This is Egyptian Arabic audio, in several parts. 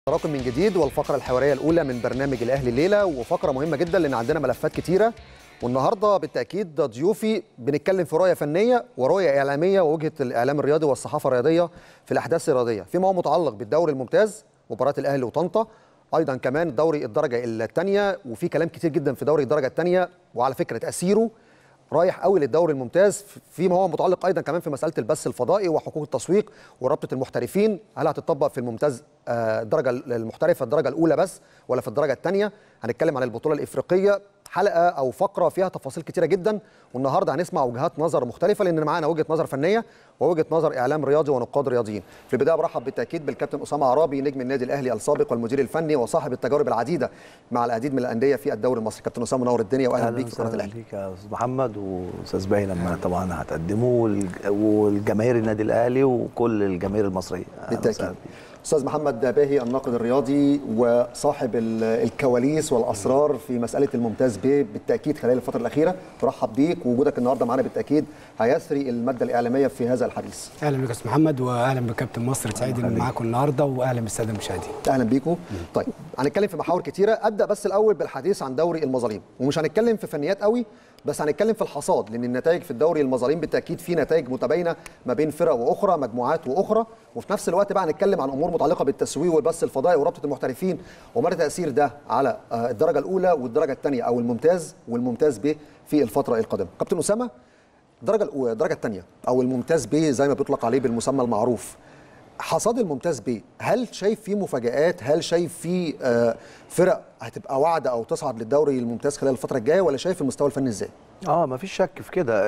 رقم من جديد والفقرة الحوارية الأولى من برنامج الأهلي الليلة وفقرة مهمة جدا لأن عندنا ملفات كتيرة والنهارده بالتأكيد ضيوفي بنتكلم في رؤية فنية ورؤية إعلامية ووجهة الإعلام الرياضي والصحافة الرياضية في الأحداث الرياضية فيما هو متعلق بالدوري الممتاز مباراة الأهلي وطنطا أيضا كمان دوري الدرجة الثانية وفي كلام كتير جدا في دوري الدرجة الثانية وعلى فكرة تأثيره رايح قوي للدوري الممتاز فيما هو متعلق ايضا كمان في مساله البث الفضائي وحقوق التسويق ورابطه المحترفين هل هتطبق في الممتاز الدرجه المحترفه الدرجه الاولى بس ولا في الدرجه الثانيه هنتكلم عن البطوله الافريقيه حلقه او فقره فيها تفاصيل كتيره جدا والنهارده هنسمع وجهات نظر مختلفه لان معانا وجهه نظر فنيه ووجهه نظر اعلام رياضي ونقاد رياضيين في البدايه برحب بالتاكيد بالكابتن اسامه عرابي نجم النادي الاهلي السابق والمدير الفني وصاحب التجارب العديده مع العديد من الانديه في الدوري المصري كابتن اسامه منور الدنيا واهلا بيك في قناه الاهلي بيك يا استاذ محمد واستاذ باهي لما طبعا هتقدمه والجماهير النادي الاهلي وكل الجماهير المصريه بالتاكيد استاذ محمد باهي الناقد الرياضي وصاحب الكواليس والاسرار في مساله الممتاز ب بالتاكيد خلال الفتره الاخيره ترحب بيك ووجودك النهارده معانا بالتاكيد هيسري الماده الاعلاميه في هذا الحديث اهلا بك استاذ محمد واهلا بكابتن مصر سعيد اني معاكم النهارده واهلا بالساده المشاهدين اهلا بيكم طيب هنتكلم في محاور كتيره ابدا بس الاول بالحديث عن دوري المظالم ومش هنتكلم في فنيات قوي بس هنتكلم في الحصاد لان النتائج في الدوري المظالم بالتاكيد في نتائج متباينه ما بين فرق واخرى مجموعات واخرى وفي نفس الوقت بقى هنتكلم عن امور متعلقه بالتسويق والبث الفضائي ورابطه المحترفين ومدى تاثير ده على الدرجه الاولى والدرجه الثانيه او الممتاز والممتاز ب في الفتره القادمه كابتن اسامه الدرجه الاولى الدرجه الثانيه او الممتاز ب زي ما بيطلق عليه بالمسمى المعروف حصاد الممتاز ب هل شايف فيه مفاجآت هل شايف فيه فرق هتبقى واعده او تصعد للدوري الممتاز خلال الفتره الجايه ولا شايف المستوى الفني ازاي اه ما فيش شك في كده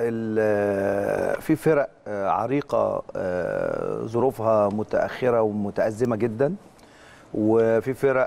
في فرق عريقه ظروفها متاخره ومتازمه جدا وفي فرق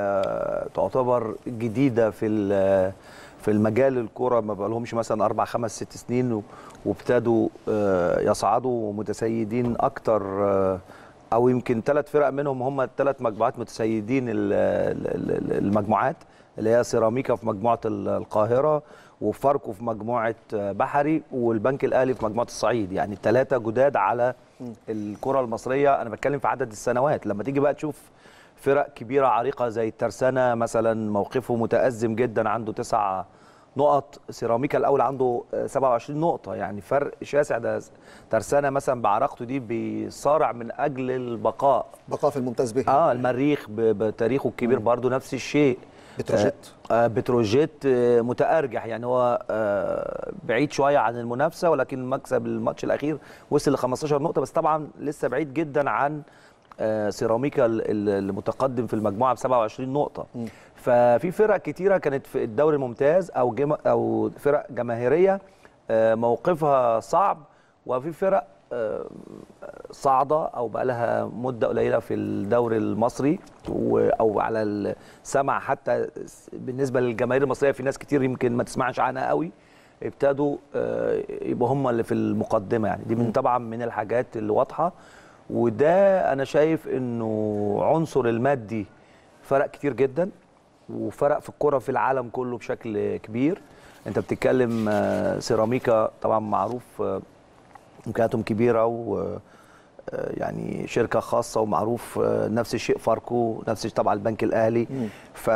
تعتبر جديده في في المجال الكرة ما بقالهمش مثلا اربع خمس ست سنين وابتدوا يصعدوا متسيدين اكتر او يمكن ثلاث فرق منهم هم الثلاث مجموعات متسيدين المجموعات اللي هي سيراميكا في مجموعه القاهره وفاركو في مجموعه بحري والبنك الاهلي في مجموعه الصعيد يعني الثلاثه جداد على الكره المصريه انا بتكلم في عدد السنوات لما تيجي بقى تشوف فرق كبيره عريقه زي الترسانه مثلا موقفه متازم جدا عنده تسع نقط سيراميكا الاول عنده 27 نقطه يعني فرق شاسع ده ترسانه مثلا بعراقته دي بيصارع من اجل البقاء بقاء في الممتاز به اه المريخ بتاريخه الكبير برضه نفس الشيء بتروجيت آه بتروجيت آه متارجح يعني هو آه بعيد شويه عن المنافسه ولكن مكسب الماتش الاخير وصل ل 15 نقطه بس طبعا لسه بعيد جدا عن آه سيراميكا المتقدم في المجموعه ب 27 نقطه م. ففي فرق كتيره كانت في الدوري الممتاز او جم... او فرق جماهيريه آه موقفها صعب وفي فرق آه صاعده او بقى لها مده قليله في الدوري المصري او على السمع حتى بالنسبه للجماهير المصريه في ناس كتير يمكن ما تسمعش عنها قوي ابتدوا يبقوا هم اللي في المقدمه يعني دي من طبعا من الحاجات اللي واضحه وده انا شايف انه عنصر المادي فرق كتير جدا وفرق في الكره في العالم كله بشكل كبير انت بتتكلم سيراميكا طبعا معروف امكانياتهم كبيره و يعني شركه خاصه ومعروف نفس الشيء فاركو نفس الشيء طبعا البنك الاهلي ف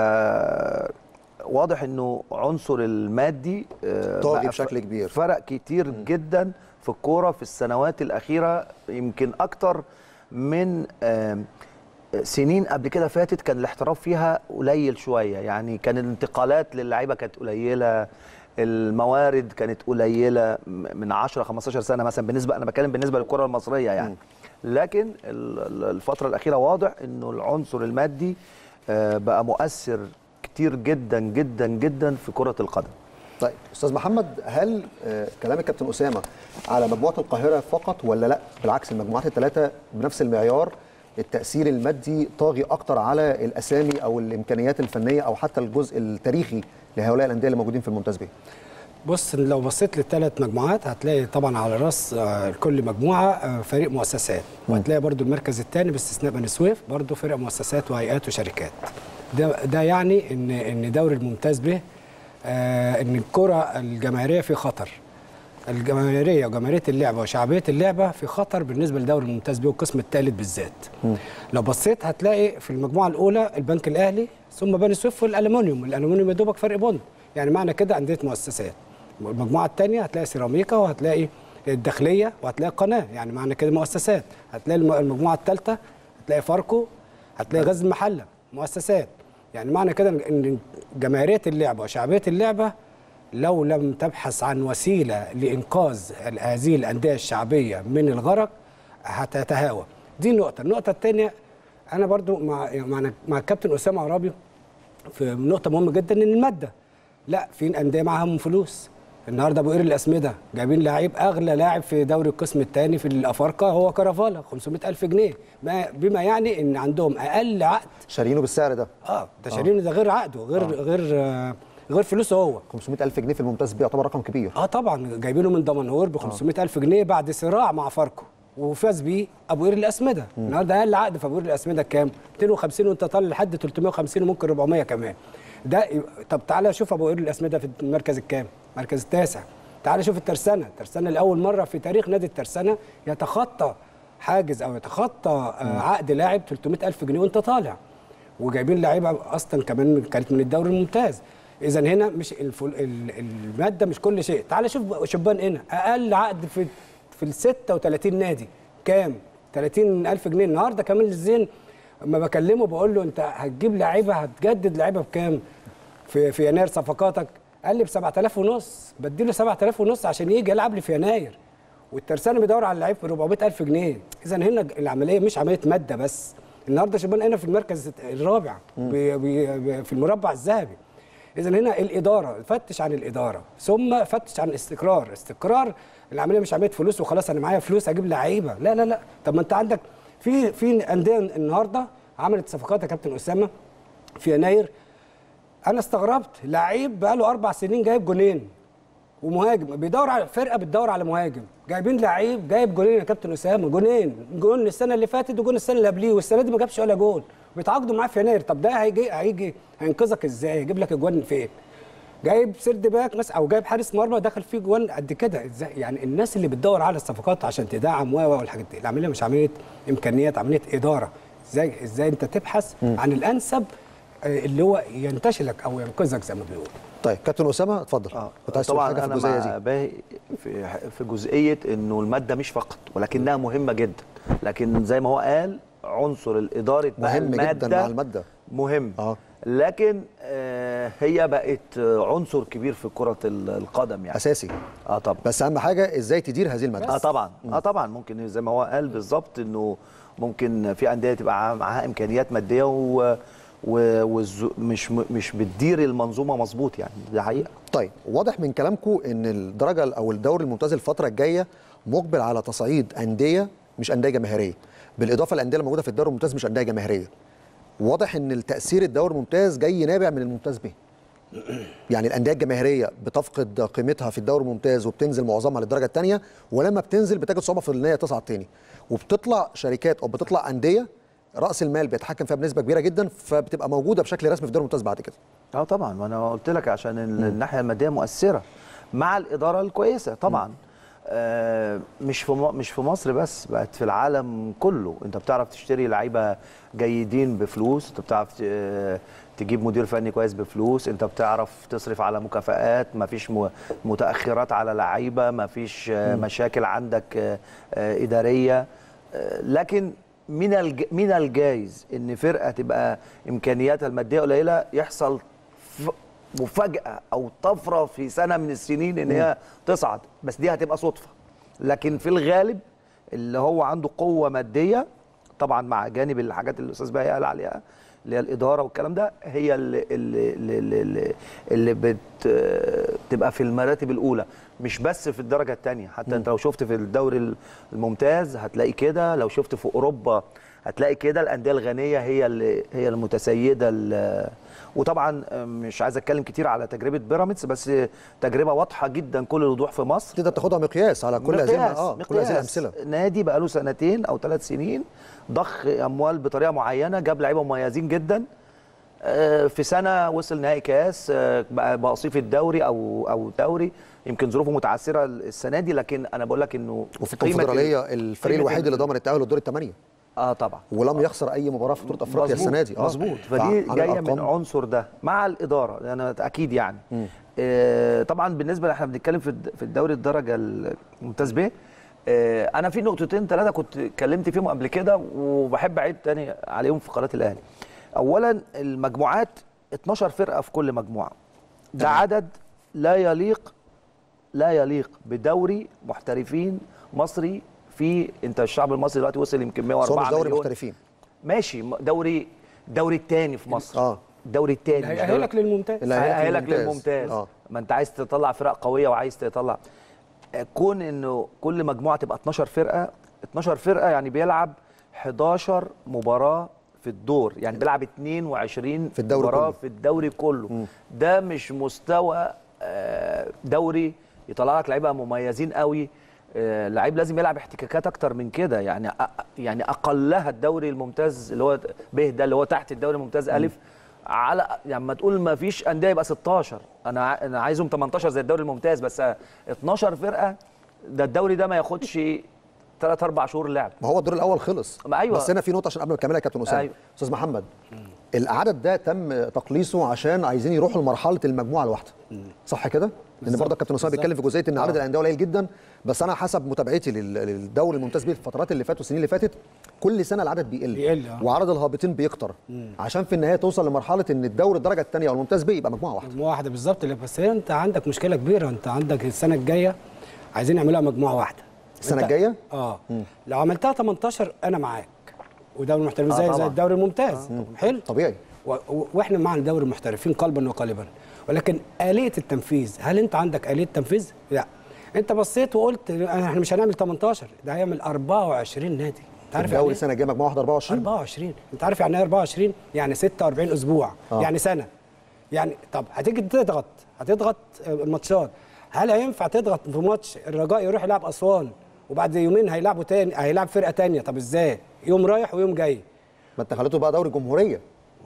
واضح انه عنصر المادي طاغي بشكل كبير فرق كتير م. جدا في الكوره في السنوات الاخيره يمكن اكتر من سنين قبل كده فاتت كان الاحتراف فيها قليل شويه يعني كان الانتقالات للعيبه كانت قليله الموارد كانت قليله من 10 15 سنه مثلا بالنسبه انا بتكلم بالنسبه للكره المصريه يعني لكن الفتره الاخيره واضح انه العنصر المادي بقى مؤثر كتير جدا جدا جدا في كره القدم طيب استاذ محمد هل كلام الكابتن اسامه على مجموعه القاهره فقط ولا لا بالعكس المجموعات الثلاثه بنفس المعيار التاثير المادي طاغي اكتر على الاسامي او الامكانيات الفنيه او حتى الجزء التاريخي لهؤلاء الانديه اللي موجودين في الممتاز به بص لو بصيت للثلاث مجموعات هتلاقي طبعا على راس كل مجموعه فريق مؤسسات وهتلاقي برضو المركز الثاني باستثناء بني سويف برضو فرق مؤسسات وهيئات وشركات ده ده يعني ان ان دوري الممتاز به آه ان الكره الجماهيريه في خطر الجماهيريه وجماهيريه اللعبه وشعبيه اللعبه في خطر بالنسبه للدوري الممتاز بيه والقسم الثالث بالذات لو بصيت هتلاقي في المجموعه الاولى البنك الاهلي ثم بني سويف والالومنيوم الالومنيوم يا دوبك فرق بوند يعني معنى كده انديه مؤسسات المجموعه الثانيه هتلاقي سيراميكا وهتلاقي الداخليه وهتلاقي قناه يعني معنى كده مؤسسات هتلاقي الم- المجموعه الثالثه هتلاقي فاركو هتلاقي غزل المحله مؤسسات يعني معنى كده ان جماهيريه اللعبه وشعبيه اللعبه لو لم تبحث عن وسيله لانقاذ ال- هذه الانديه الشعبيه من الغرق هتتهاوى دي نقطه النقطه الثانيه انا برضو مع مع مع الكابتن اسامه عرابي في نقطه مهمه جدا ان الماده لا في انديه معاهم فلوس النهارده ابو قير الاسمده جايبين لعيب اغلى لاعب في دوري القسم الثاني في الافارقه هو كرافالا 500000 جنيه ما بما يعني ان عندهم اقل عقد شارينه بالسعر ده اه ده شارينه ده غير عقده غير آه. غير آه غير فلوسه هو 500000 جنيه في الممتاز بيه يعتبر رقم كبير اه طبعا جايبينه من دمنهور ب 500000 جنيه بعد صراع مع فاركو وفاز بيه ابو قير الاسمده النهارده اقل عقد في ابو قير الاسمده كام 250 وانت طالع لحد 350 وممكن 400 كمان ده ي- طب تعالى شوف ابو قير الاسمده في المركز الكام المركز التاسع تعالى شوف الترسانه الترسانه لاول مره في تاريخ نادي الترسانه يتخطى حاجز او يتخطى آه عقد لاعب 300000 جنيه وانت طالع وجايبين لعيبه اصلا كمان من- كانت من الدوري الممتاز اذا هنا مش الفل... ال- الماده مش كل شيء تعال شوف شبان هنا اقل عقد في في ال 36 نادي كام 30000 جنيه النهارده كمان الزين لما بكلمه بقول له انت هتجيب لعيبه هتجدد لعيبه بكام في في يناير صفقاتك قال لي ب 7000 ونص بديله 7000 ونص عشان يجي يلعب لي في يناير والترسانه بيدور على اللعيب ب 400000 جنيه اذا هنا العمليه مش عمليه ماده بس النهارده شبان هنا في المركز الرابع بي بي بي في المربع الذهبي اذا هنا الاداره فتش عن الاداره ثم فتش عن الاستقرار استقرار العمليه مش عمليه فلوس وخلاص انا معايا فلوس اجيب لعيبه لا لا لا طب ما انت عندك في في انديه النهارده عملت صفقات يا كابتن اسامه في يناير انا استغربت لعيب بقاله اربع سنين جايب جونين ومهاجم بيدور على فرقه بتدور على مهاجم جايبين لعيب جايب جونين يا كابتن اسامه جونين جون السنه اللي فاتت وجون السنه اللي قبليه والسنه دي ما جابش ولا جول بيتعاقدوا معاه في يناير طب ده هيجي هيجي هينقذك ازاي يجيب لك اجوان فين جايب سيرد باك مثلا او جايب حارس مرمى دخل فيه جوان قد كده ازاي يعني الناس اللي بتدور على الصفقات عشان تدعم و و والحاجات دي العمليه مش عمليه امكانيات عمليه اداره ازاي ازاي انت تبحث عن الانسب آه، اللي هو ينتشلك او ينقذك زي ما بيقولوا طيب كابتن اسامه اتفضل كنت عايز تقول طبعا حاجه في انا الجزئيه مع دي باهي في في جزئيه انه الماده مش فقط ولكنها مهمه جدا لكن زي ما هو قال عنصر الاداره بقى مهم جدا مع الماده مهم اه لكن آه هي بقت آه، عنصر كبير في كره ال- القدم يعني اساسي اه طبعا بس اهم حاجه ازاي تدير هذه الماده اه طبعا اه طبعا ممكن زي ما هو قال بالظبط انه ممكن في انديه تبقى معاها امكانيات ماديه و ومش مش بتدير المنظومه مظبوط يعني ده حقيقه طيب واضح من كلامكم ان الدرجه او الدوري الممتاز الفتره الجايه مقبل على تصعيد انديه مش انديه جماهيريه بالاضافه للانديه الموجوده في الدوري الممتاز مش انديه جماهيريه واضح ان التاثير الدوري الممتاز جاي نابع من الممتاز به يعني الانديه الجماهيريه بتفقد قيمتها في الدوري الممتاز وبتنزل معظمها للدرجه الثانيه ولما بتنزل بتجد صعوبه في ان هي تصعد تاني وبتطلع شركات او بتطلع انديه راس المال بيتحكم فيها بنسبه كبيره جدا فبتبقى موجوده بشكل رسمي في الدوري الممتاز بعد كده اه طبعا ما انا قلت لك عشان ال- الناحيه الماديه مؤثره مع الاداره الكويسه طبعا آه مش في م- مش في مصر بس بقت في العالم كله انت بتعرف تشتري لعيبه جيدين بفلوس انت بتعرف ت- آه، تجيب مدير فني كويس بفلوس انت بتعرف تصرف على مكافآت مفيش م- متاخرات على لعيبه مفيش آه، مشاكل عندك آه، آه، اداريه آه، لكن من الج... من الجايز ان فرقه تبقى امكانياتها الماديه قليله يحصل ف... مفاجاه او طفره في سنه من السنين ان هي تصعد بس دي هتبقى صدفه لكن في الغالب اللي هو عنده قوه ماديه طبعا مع جانب الحاجات اللي الاستاذ بقى قال عليها اللي هي الاداره والكلام ده هي اللي اللي اللي, اللي, اللي بت بتبقى في المراتب الاولى مش بس في الدرجه الثانيه حتى انت لو شفت في الدوري الممتاز هتلاقي كده لو شفت في اوروبا هتلاقي كده الانديه الغنيه هي اللي هي المتسيده ال- وطبعا مش عايز اتكلم كتير على تجربه بيراميدز بس تجربه واضحه جدا كل الوضوح في مصر تقدر تاخدها مقياس على كل هذه مقياس اه كل هذه مقياس. الامثله نادي بقاله سنتين او ثلاث سنين ضخ اموال بطريقه معينه جاب لعيبه مميزين جدا آه، في سنه وصل نهائي كاس آه، بقى بقى صيف الدوري او او دوري يمكن ظروفه متعثره السنه دي لكن انا بقول لك انه وفي قيمة الكونفدراليه ال- الفريق قيمة الوحيد ال- اللي ضمن التاهل للدور الثمانيه اه طبعا ولم يخسر اي مباراه في بطوله افريقيا مظبوط، السنه دي آه. مظبوط فدي فعن جايه من الأرقام- عنصر ده مع الاداره انا اكيد يعني آه طبعا بالنسبه احنا بنتكلم في الد- في الدوري الدرجه الممتاز ب آه انا في نقطتين ثلاثه كنت اتكلمت فيهم قبل كده وبحب اعيد تاني عليهم في قناه الاهلي اولا المجموعات 12 فرقه في كل مجموعه ده عدد لا يليق لا يليق بدوري محترفين مصري في انت الشعب المصري دلوقتي وصل يمكن بس هو 104 مش دوري مليون محترفين ماشي م- دوري الدوري الثاني في مصر آه. الدوري الثاني هيأهلك للممتاز اللي هيأهلك هيأهلك للممتاز. للممتاز آه. ما انت عايز تطلع فرق قويه وعايز تطلع آه، كون انه كل مجموعه تبقى 12 فرقه 12 فرقه يعني بيلعب 11 مباراه في الدور يعني بيلعب 22 في الدوري مباراه كله. في الدوري كله ده مش مستوى آه، دوري يطلع لك لعيبه مميزين قوي آه، لعيب لازم يلعب احتكاكات اكتر من كده يعني أ- يعني اقلها الدوري الممتاز اللي هو ب ده اللي هو تحت الدوري الممتاز الف على يعني ما تقول ما فيش انديه يبقى 16 انا ع- انا عايزهم 18 زي الدوري الممتاز بس 12 فرقه ده الدوري ده ما ياخدش 3 4 شهور لعب ما هو الدور الاول خلص ما أيوة. بس هنا في نقطه عشان قبل ما نكملها يا كابتن اسامه أيوة. استاذ محمد العدد ده تم تقليصه عشان عايزين يروحوا لمرحله المجموعه الواحده صح كده لان بالظبط. برضه الكابتن اسامه بيتكلم في جزئيه ان عدد آه. الانديه قليل جدا بس انا حسب متابعتي لل- للدوري الممتاز بيه في الفترات اللي فاتت والسنين اللي فاتت كل سنه العدد بيقل بيقل، آه. وعدد الهابطين بيكتر عشان في النهايه توصل لمرحله ان الدوري الدرجه الثانيه او الممتاز بيه يبقى مجموعه واحده مجموعه واحده بالظبط اللي- بس هي انت عندك مشكله كبيره انت عندك السنه الجايه عايزين يعملوها مجموعه واحده السنة أنت- الجاية؟ اه لو عملتها 18 انا معاك ودوري المحترفين آه زي زي طبعاً. الدوري الممتاز حلو طبيعي و- و- واحنا مع دوري المحترفين قلبا وقالبا ولكن آلية التنفيذ هل انت عندك آلية تنفيذ؟ لا انت بصيت وقلت احنا مش هنعمل 18 ده هيعمل 24 نادي انت عارف يعني الدوري إيه؟ السنه الجايه مجموعه واحده 24 24 انت عارف يعني ايه 24 يعني 46 اسبوع آه. آه. يعني سنه يعني طب هتيجي تضغط هتضغط الماتشات هل هينفع تضغط في ماتش الرجاء يروح يلعب اسوان وبعد يومين هيلعبوا تاني هيلعب فرقه تانية طب ازاي يوم رايح ويوم جاي ما انت خليته بقى دوري جمهوريه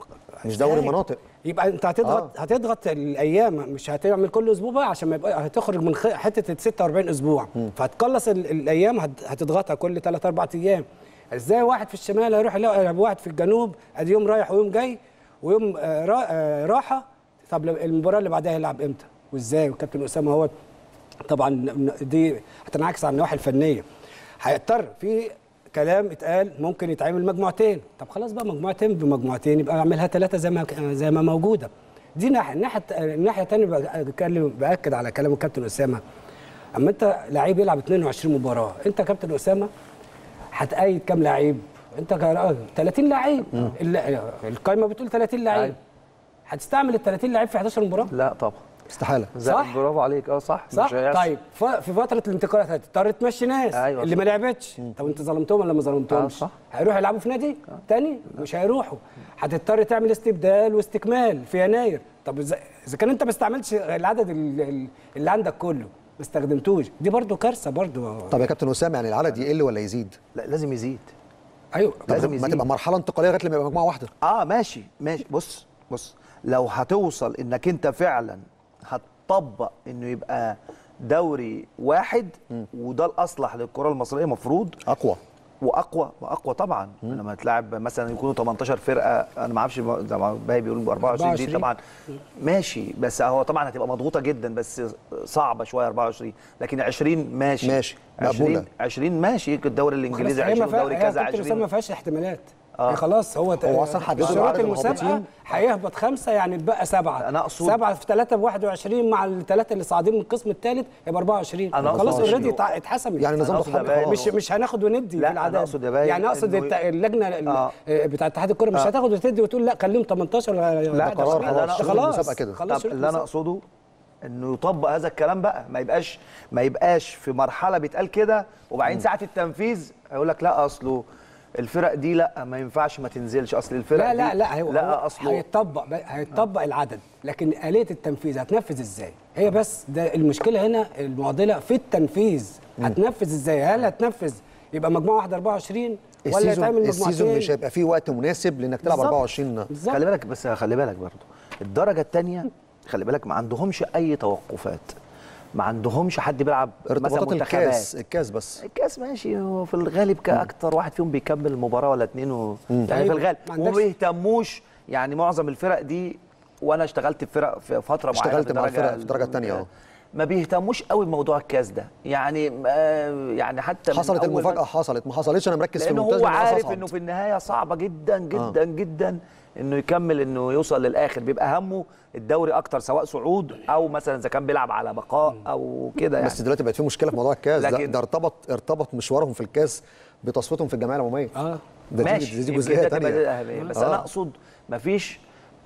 مش دوري إزاي؟ مناطق يبقى انت هتضغط آه. آه. هتضغط الايام مش هتعمل كل اسبوع بقى عشان ما يبقى هتخرج من خ- حته ال 46 اسبوع فهتقلص ال- الايام هت- هتضغطها كل 3 4 ايام ازاي واحد في الشمال هيروح يلاقي واحد في الجنوب ادي يوم رايح ويوم جاي ويوم آه را- آه راحه طب لو المباراه اللي بعدها هيلعب امتى وازاي والكابتن اسامه هو طبعا دي هتنعكس على النواحي الفنيه هيضطر في كلام اتقال ممكن يتعمل مجموعتين طب خلاص بقى مجموعتين بمجموعتين يبقى اعملها ثلاثه زي ما زي ما موجوده دي ناحيه الناحيه الناحيه الثانيه بتكلم باكد على كلام الكابتن اسامه اما انت لعيب يلعب 22 مباراه انت كابتن اسامه هتأيد كام لعيب انت كا- 30 لعيب ال- القايمه بتقول 30 لعيب أيوة. هتستعمل ال 30 لعيب في 11 مباراه لا طبعا استحاله زي- صح؟ برافو عليك اه صح صح مش هيحصل. طيب ف- في فتره الانتقالات هتضطر تمشي ناس أيوة اللي صح. ما لعبتش طب انت ظلمتهم ولا ما ظلمتهمش آه صح. هيروحوا يلعبوا في نادي تاني مش هيروحوا هتضطر تعمل استبدال واستكمال في يناير طب اذا إذا كان انت ما استعملتش العدد ال- ال- اللي عندك كله ما استخدمتوش دي برضو كارثه برضو طب يا كابتن اسامه يعني العدد يقل ولا يزيد لا لازم يزيد ايوه طب لازم ما يزيد. تبقى مرحله انتقاليه لغايه لما يبقى مجموعه واحده اه ماشي ماشي بص بص لو هتوصل انك انت فعلا هتطبق انه يبقى دوري واحد وده الاصلح للكره المصريه مفروض اقوى واقوى واقوى طبعا لما تلعب مثلا يكونوا 18 فرقه انا ما اعرفش زي ما باقي بيقول 24 دي 24. طبعا ماشي بس هو طبعا هتبقى مضغوطه جدا بس صعبه شويه 24 لكن 20 ماشي ماشي، 20 مقبولة. 20 ماشي الدوري الانجليزي خلاص، هي ما 20 فيها- ودوري هي كذا كابتن أسامة 20 ما فيهاش احتمالات آه. آه. خلاص هو هو أصلاً حددوا شروط عدد المسابقه المهبطين. هيهبط خمسه يعني اتبقى سبعه أنا أقصد- سبعه في ثلاثه ب 21 مع الثلاثه اللي صاعدين من القسم الثالث يبقى 24 أنا أقصد خلاص إنه- اوريدي اتحسمت يعني النظام أنا ده أقصد حل أبين- خلاص مش مش هناخد وندي لا، في أنا العدد أقصد يا باين يعني اقصد إنه- الت- اللجنه ال- آه. بتاعه اتحاد الكره مش آه. هتاخد وتدي وتقول لا خليهم 18 لا ده ده قرار أنا خلاص أقصد شروط خلاص المسابقه كده خلاص طب شروط اللي انا المسابقة. اقصده انه يطبق هذا الكلام بقى ما يبقاش ما يبقاش في مرحله بيتقال كده وبعدين ساعه التنفيذ هيقول لك لا اصله الفرق دي لا ما ينفعش ما تنزلش اصل الفرق لا لا دي لا هو لا هو اصله هيطبق هيطبق العدد لكن آلية التنفيذ هتنفذ ازاي؟ هي بس ده المشكلة هنا المعضلة في التنفيذ هتنفذ ازاي؟ هل هتنفذ يبقى مجموعة واحدة 24 ولا السيزون يتعمل السيزون مجموعتين مش هيبقى فيه وقت مناسب لانك تلعب بالظبط. 24 بالظبط خلي بالك بس خلي بالك برضه الدرجه الثانيه خلي بالك ما عندهمش اي توقفات ما عندهمش حد بيلعب مثلا ارتباطات منتخبات الكاس الكاس بس الكاس ماشي هو في الغالب كاكتر واحد فيهم بيكمل المباراه ولا اتنين و... يعني طيب، في الغالب ما وما عندكش- بيهتموش يعني معظم الفرق دي وانا اشتغلت في فرق في فتره معينه اشتغلت في مع الدرجة الفرق في الدرجة التانية، اه. ما بيهتموش قوي بموضوع الكاس ده يعني آه، يعني حتى من حصلت أول ما- المفاجاه حصلت ما حصلتش انا مركز في لانه الممتاز هو لأن أنا عارف أصعد. انه في النهايه صعبه جدا جدا جدا انه يكمل انه يوصل للاخر بيبقى همه الدوري اكتر سواء صعود او مثلا اذا كان بيلعب على بقاء او كده يعني بس دلوقتي بقت في مشكله في موضوع الكاس ده, لكن- ده ارتبط ارتبط مشوارهم في الكاس بتصفيتهم في الجمعيه العموميه اه ده دي- ماشي دي, دي يمكن جزئيه ده تبقى ثانيه الأهمية. بس آه. انا اقصد مفيش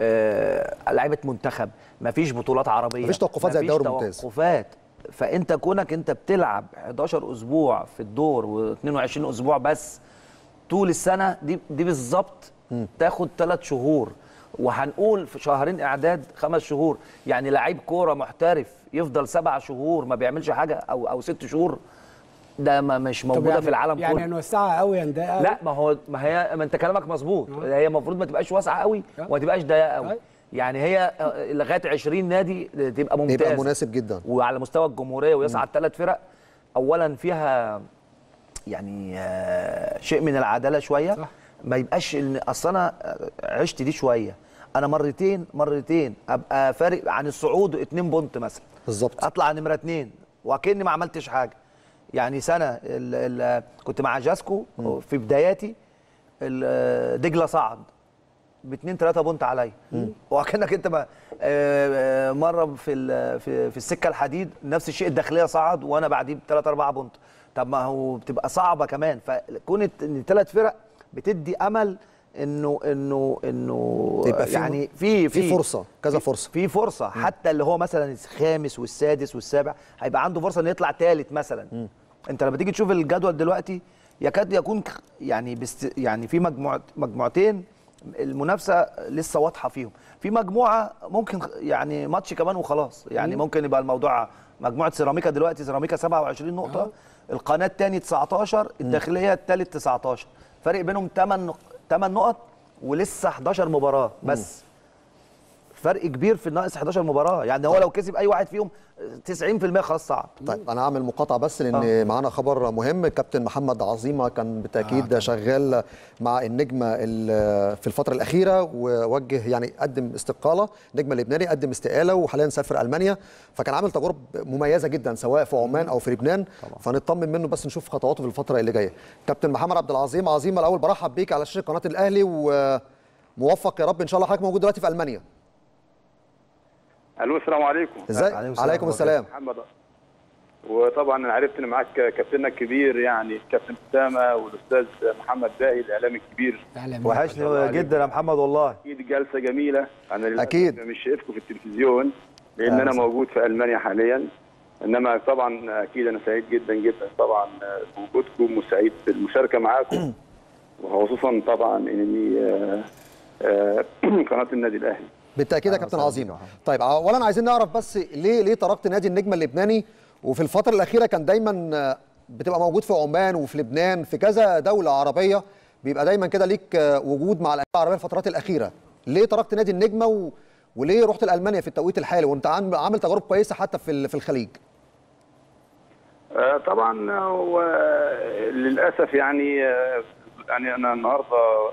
آه لعيبه منتخب مفيش بطولات عربيه مفيش توقفات زي مفيش الدوري الممتاز. توقفات فانت كونك انت بتلعب 11 اسبوع في الدور و22 اسبوع بس طول السنه دي دي بالظبط تاخد ثلاث شهور وهنقول في شهرين اعداد خمس شهور يعني لعيب كوره محترف يفضل سبع شهور ما بيعملش حاجه او او ست شهور ده ما مش طب موجوده يعني في العالم يعني كله نوسعها قوي يا نداء لا ما هو ما هي ما انت كلامك مظبوط هي المفروض ما تبقاش واسعه قوي أه. وما تبقاش ضيقه قوي أيوة. يعني هي آه، لغايه 20 نادي تبقى ممتاز يبقى مناسب جدا وعلى مستوى الجمهوريه ويصعد ثلاث فرق اولا فيها يعني آه، شيء من العداله شويه صح. ما يبقاش ان اصل انا آه، عشت دي شويه انا مرتين مرتين ابقى فارق عن الصعود اتنين بونت مثلا بالظبط اطلع نمره اتنين وكاني ما عملتش حاجه يعني سنه ال ال كنت مع جاسكو في بداياتي ال- دجله صعد باتنين تلاته بونت عليا وكانك انت ما آه، آه، مره في ال- في في السكه الحديد نفس الشيء الداخليه صعد وانا بعديه بثلاثه اربعه بونت طب ما هو بتبقى صعبه كمان فكون ان ثلاث فرق بتدي امل انه انه انه يبقى في- يعني في في فرصه كذا فرصه في فرصه حتى اللي هو مثلا الخامس والسادس والسابع هيبقى عنده فرصه انه يطلع ثالث مثلا انت لما تيجي تشوف الجدول دلوقتي يكاد يكون ك- يعني بست يعني في مجموعه مجموعتين المنافسه لسه واضحه فيهم في مجموعه ممكن خ- يعني ماتش كمان وخلاص يعني ممكن يبقى الموضوع مجموعه سيراميكا دلوقتي سيراميكا 27 نقطه القناه الثاني 19 الداخليه الثالث 19 فرق بينهم 8 8 نقط ولسه 11 مباراه بس فرق كبير في الناقص 11 مباراه يعني هو لو كسب اي واحد فيهم 90% خلاص صعد طيب انا هعمل مقاطعه بس لان معانا خبر مهم كابتن محمد عظيمه كان بالتاكيد آه شغال مع النجمه ال- في الفتره الاخيره ووجه يعني قدم استقاله النجم اللبناني قدم استقاله وحاليا سافر المانيا فكان عامل تجارب مميزه جدا سواء في عمان او في لبنان فنطمن منه بس نشوف خطواته في الفتره اللي جايه كابتن محمد عبد العظيم عظيمه الاول برحب بيك على شاشه قناه الاهلي وموفق يا رب ان شاء الله حضرتك موجود دلوقتي في المانيا الو السلام عليكم ازاي عليكم السلام عليكم السلام محمد وطبعا انا عرفت ان معاك كابتننا الكبير يعني كابتن اسامه والاستاذ محمد باهي الاعلامي الكبير إعلامي. وحشني جدا يا محمد والله اكيد جلسه جميله انا للأسف أكيد. مش شايفكم في التلفزيون لان أهلا انا وسهلا. موجود في المانيا حاليا انما طبعا اكيد انا سعيد جدا جدا طبعا بوجودكم وسعيد بالمشاركه معاكم وخصوصا طبعا اني آه، آه، قناه النادي الاهلي بالتاكيد يا كابتن عظيم طيب اولا عايزين نعرف بس ليه ليه تركت نادي النجم اللبناني وفي الفتره الاخيره كان دايما آه، بتبقى موجود في عمان وفي لبنان في كذا دوله عربيه بيبقى دايما كده ليك آه، وجود مع الانديه العربيه الفترات الاخيره ليه تركت نادي النجمه و... وليه رحت لالمانيا في التوقيت الحالي وانت عام- عامل تجارب كويسه حتى في ال- في الخليج آه، طبعا هو للاسف يعني آه، يعني انا النهارده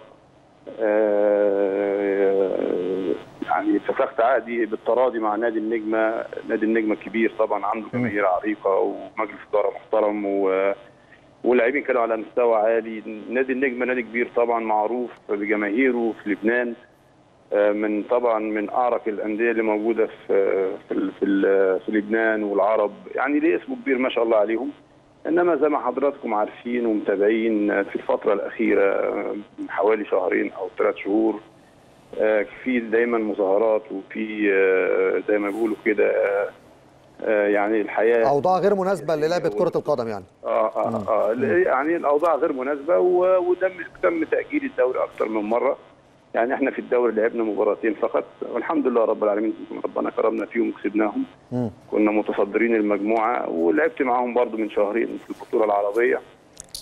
آه، يعني فسخت عقدي بالتراضي مع نادي النجمه، نادي النجمه الكبير طبعا عنده جماهير عريقه ومجلس اداره محترم و واللاعبين كانوا على مستوى عالي، نادي النجمه نادي كبير طبعا معروف بجماهيره في لبنان آه، من طبعا من اعرق الانديه اللي موجوده في في ال- في, ال- في لبنان والعرب يعني ليه اسمه كبير ما شاء الله عليهم انما زي ما حضراتكم عارفين ومتابعين آه، في الفتره الاخيره آه، من حوالي شهرين او ثلاث شهور آه، في دايما مظاهرات وفي آه، زي ما بيقولوا كده آه، آه، يعني الحياه اوضاع غير مناسبه للعبه كره القدم يعني اه اه اه يعني الاوضاع غير مناسبه و- وتم تم تاجيل الدوري اكثر من مره يعني احنا في الدوري لعبنا مباراتين فقط والحمد لله رب العالمين ربنا كرمنا فيهم وكسبناهم كنا متصدرين المجموعه ولعبت معاهم برضو من شهرين في البطوله العربيه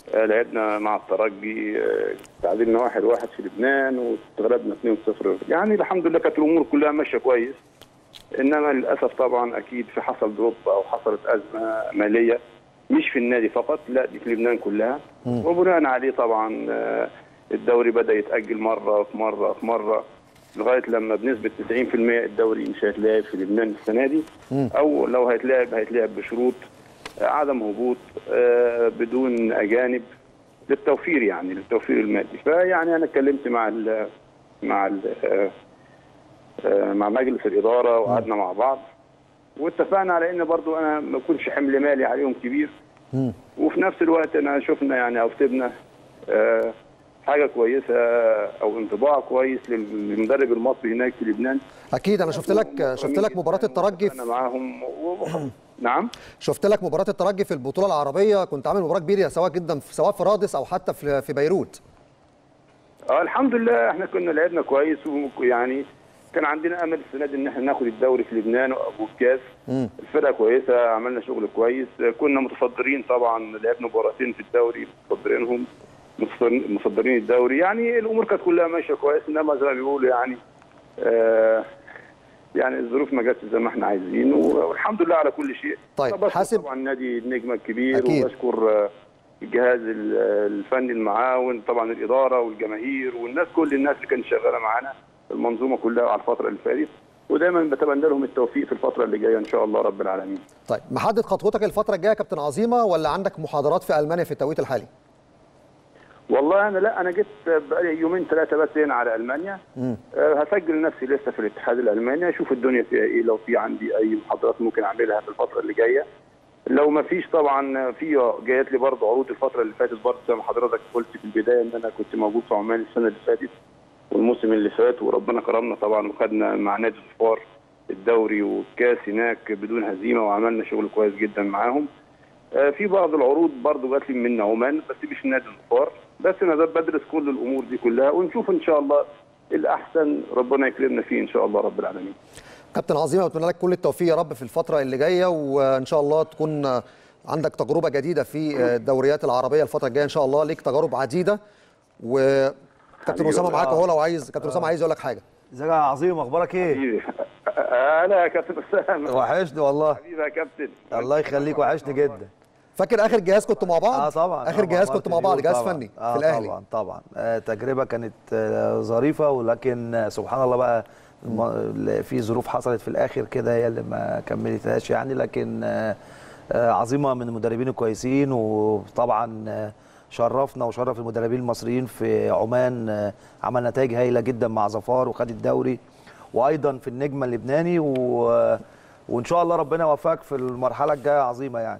آه، لعبنا مع الترجي آه، تعادلنا واحد واحد في لبنان واتغلبنا 2-0 يعني الحمد لله كانت الامور كلها ماشيه كويس انما للاسف طبعا اكيد في حصل دروب او حصلت ازمه ماليه مش في النادي فقط لا دي في لبنان كلها وبناء عليه طبعا آه، الدوري بدا يتاجل مره في مره في مره لغايه لما بنسبه 90% الدوري مش هيتلعب في لبنان السنه دي او لو هيتلعب هيتلعب بشروط آه، عدم هبوط آه، بدون اجانب للتوفير يعني للتوفير المادي فيعني انا اتكلمت مع ال مع ال آه، آه، مع مجلس الاداره وقعدنا مع بعض واتفقنا على ان برضو انا ما يكونش حمل مالي عليهم كبير وفي نفس الوقت انا شفنا يعني او كتبنا آه، حاجه كويسه او انطباع كويس لل- للمدرب المصري هناك في لبنان اكيد انا شفت لك شفت لك مباراه الترجي انا معاهم و... نعم شفت لك مباراه الترجي في البطوله العربيه كنت عامل مباراه كبيره سواء جدا في- سواء في رادس او حتى في في بيروت اه الحمد لله احنا كنا لعبنا كويس ويعني كان عندنا امل السنه دي ان احنا ناخد الدوري في لبنان والكاس الفرقه كويسه عملنا شغل كويس كنا متصدرين طبعا لعبنا مباراتين في الدوري متصدرينهم متصدرين- متصدرين الدوري يعني الامور كانت كلها ماشيه كويس انما زي ما بيقولوا يعني آه يعني الظروف ما جاتش زي ما احنا عايزين والحمد لله على كل شيء طيب، أنا بشكر حاسب- طبعا نادي النجمه الكبير أكيد. وبشكر آه، الجهاز ال- الفني المعاون طبعا الاداره والجماهير والناس كل الناس اللي كانت شغاله معانا المنظومه كلها على الفتره اللي فاتت ودايما بتمنى لهم التوفيق في الفتره اللي جايه ان شاء الله رب العالمين طيب محدد خطوتك الفتره الجايه يا كابتن عظيمه ولا عندك محاضرات في المانيا في التوقيت الحالي والله انا لا انا جيت بقالي يومين ثلاثه بس هنا على المانيا أه هسجل نفسي لسه في الاتحاد الالماني اشوف الدنيا فيها ايه لو في عندي اي محاضرات ممكن اعملها في الفتره اللي جايه لو ما فيش طبعا في جايت لي برضه عروض الفتره اللي فاتت برضه زي ما حضرتك قلت في البدايه ان انا كنت موجود في عمان السنه اللي فاتت والموسم اللي فات وربنا كرمنا طبعا وخدنا مع نادي الظفار الدوري والكاس هناك بدون هزيمه وعملنا شغل كويس جدا معاهم آه، في بعض العروض برضو جات لي من عمان بس مش نادي الظفار بس انا بدرس كل الامور دي كلها ونشوف ان شاء الله الاحسن ربنا يكرمنا فيه ان شاء الله رب العالمين كابتن عظيمه بتمنى لك كل التوفيق يا رب في الفتره اللي جايه وان شاء الله تكون عندك تجربه جديده في الدوريات العربيه الفتره الجايه ان شاء الله ليك تجارب عديده وكابتن حبيبي اسامه والله. معاك اهو لو عايز كابتن اسامه عايز يقول لك حاجه ازيك يا عظيم اخبارك ايه حبيبي انا يا كابتن اسامه وحشني والله حبيبي يا كابتن الله يخليك وحشني جدا فاكر اخر جهاز كنتوا مع بعض اه طبعا اخر طبعاً. جهاز كنتوا مع بعض مارتن جهاز طبعاً. فني آه في الاهلي طبعا طبعا آه تجربه كانت آه ظريفه ولكن آه سبحان الله بقى الم- في ظروف حصلت في الاخر كده هي اللي ما كملتهاش يعني لكن آه آه عظيمه من المدربين الكويسين وطبعا آه شرفنا وشرف المدربين المصريين في عمان آه عمل نتائج هايله جدا مع ظفار وخد الدوري وايضا في النجم اللبناني و وان شاء الله ربنا يوفقك في المرحله الجايه عظيمه يعني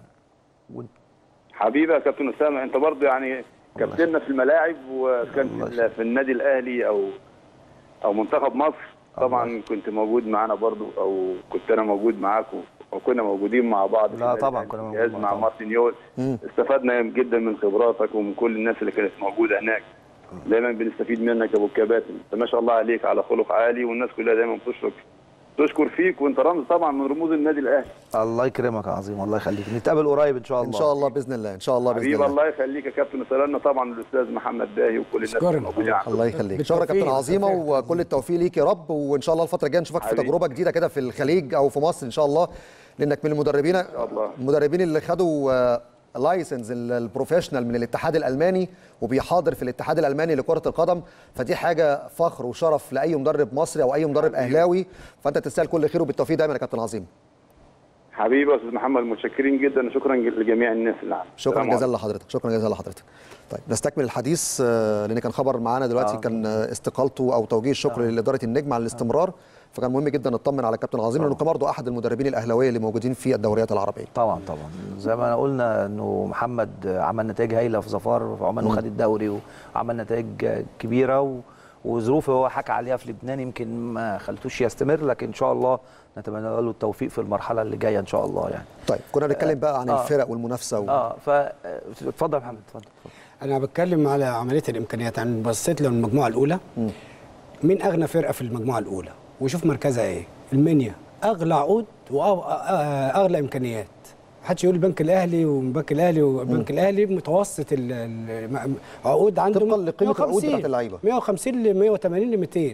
حبيبي يا كابتن اسامه انت برضه يعني كابتننا في الملاعب وكان في, ال- في النادي الاهلي او او منتخب مصر طبعا كنت موجود معانا برضه او كنت انا موجود معاكم وكنا موجودين مع بعض في لا النادي طبعاً الأهلي كنا في الجهاز موجودين مع طبعاً. مارتن يول استفدنا جدا من خبراتك ومن كل الناس اللي كانت موجوده هناك دايما بنستفيد منك يا ابو الكباتن انت ما شاء الله عليك على خلق عالي والناس كلها دايما بتشكر تشكر فيك وانت رمز طبعا من رموز النادي الاهلي الله يكرمك يا عظيم الله يخليك نتقابل قريب ان شاء الله ان شاء الله باذن الله ان شاء الله باذن حبيبي الله الله يخليك يا كابتن وسلامنا طبعا الاستاذ محمد باهي وكل الناس أشكرك. اللي موجودين عندنا. الله يخليك بالتوفيق، شكرا كابتن عظيمه بالتوفيق. وكل التوفيق ليك يا رب وان شاء الله الفتره الجايه نشوفك في حبيبي. تجربه جديده كده في الخليج او في مصر ان شاء الله لانك من المدربين الله. المدربين اللي خدوا لايسنس البروفيشنال من الاتحاد الالماني وبيحاضر في الاتحاد الالماني لكره القدم فدي حاجه فخر وشرف لاي مدرب مصري او اي مدرب اهلاوي فانت تستاهل كل خير وبالتوفيق دايما يا كابتن عظيم حبيبي يا استاذ محمد متشكرين جدا وشكرا لجميع الناس اللي عندنا شكرا السلام جزيلا لحضرتك شكرا جزيلا لحضرتك طيب نستكمل الحديث آه، لان كان خبر معانا دلوقتي آه. كان آه، استقالته او توجيه الشكر لاداره النجم على الاستمرار فكان مهم جدا نطمن على كابتن عظيم لانه كان برضه احد المدربين الاهلاويه اللي موجودين في الدوريات العربيه طبعا طبعا زي ما قلنا انه محمد عمل نتائج هايله في ظفار في عمان وخد الدوري وعمل نتائج كبيره و... وظروفه هو حكى عليها في لبنان يمكن ما خلتوش يستمر لكن ان شاء الله نتمنى له التوفيق في المرحله اللي جايه ان شاء الله يعني طيب كنا بنتكلم بقى عن آه. الفرق والمنافسه و... اه ف اتفضل يا محمد اتفضل اتفضل. انا بتكلم على عمليه الامكانيات انا بصيت للمجموعه الاولى مين اغنى فرقه في المجموعه الاولى وشوف مركزها ايه المنيا اغلى عقود واغلى امكانيات محدش يقول البنك الاهلي والبنك الاهلي والبنك الاهلي متوسط ال- ال- عقود عنده طبقاً لقيمة العقود 150 بتاعت اللعيبة. 150 ل 180 ل 200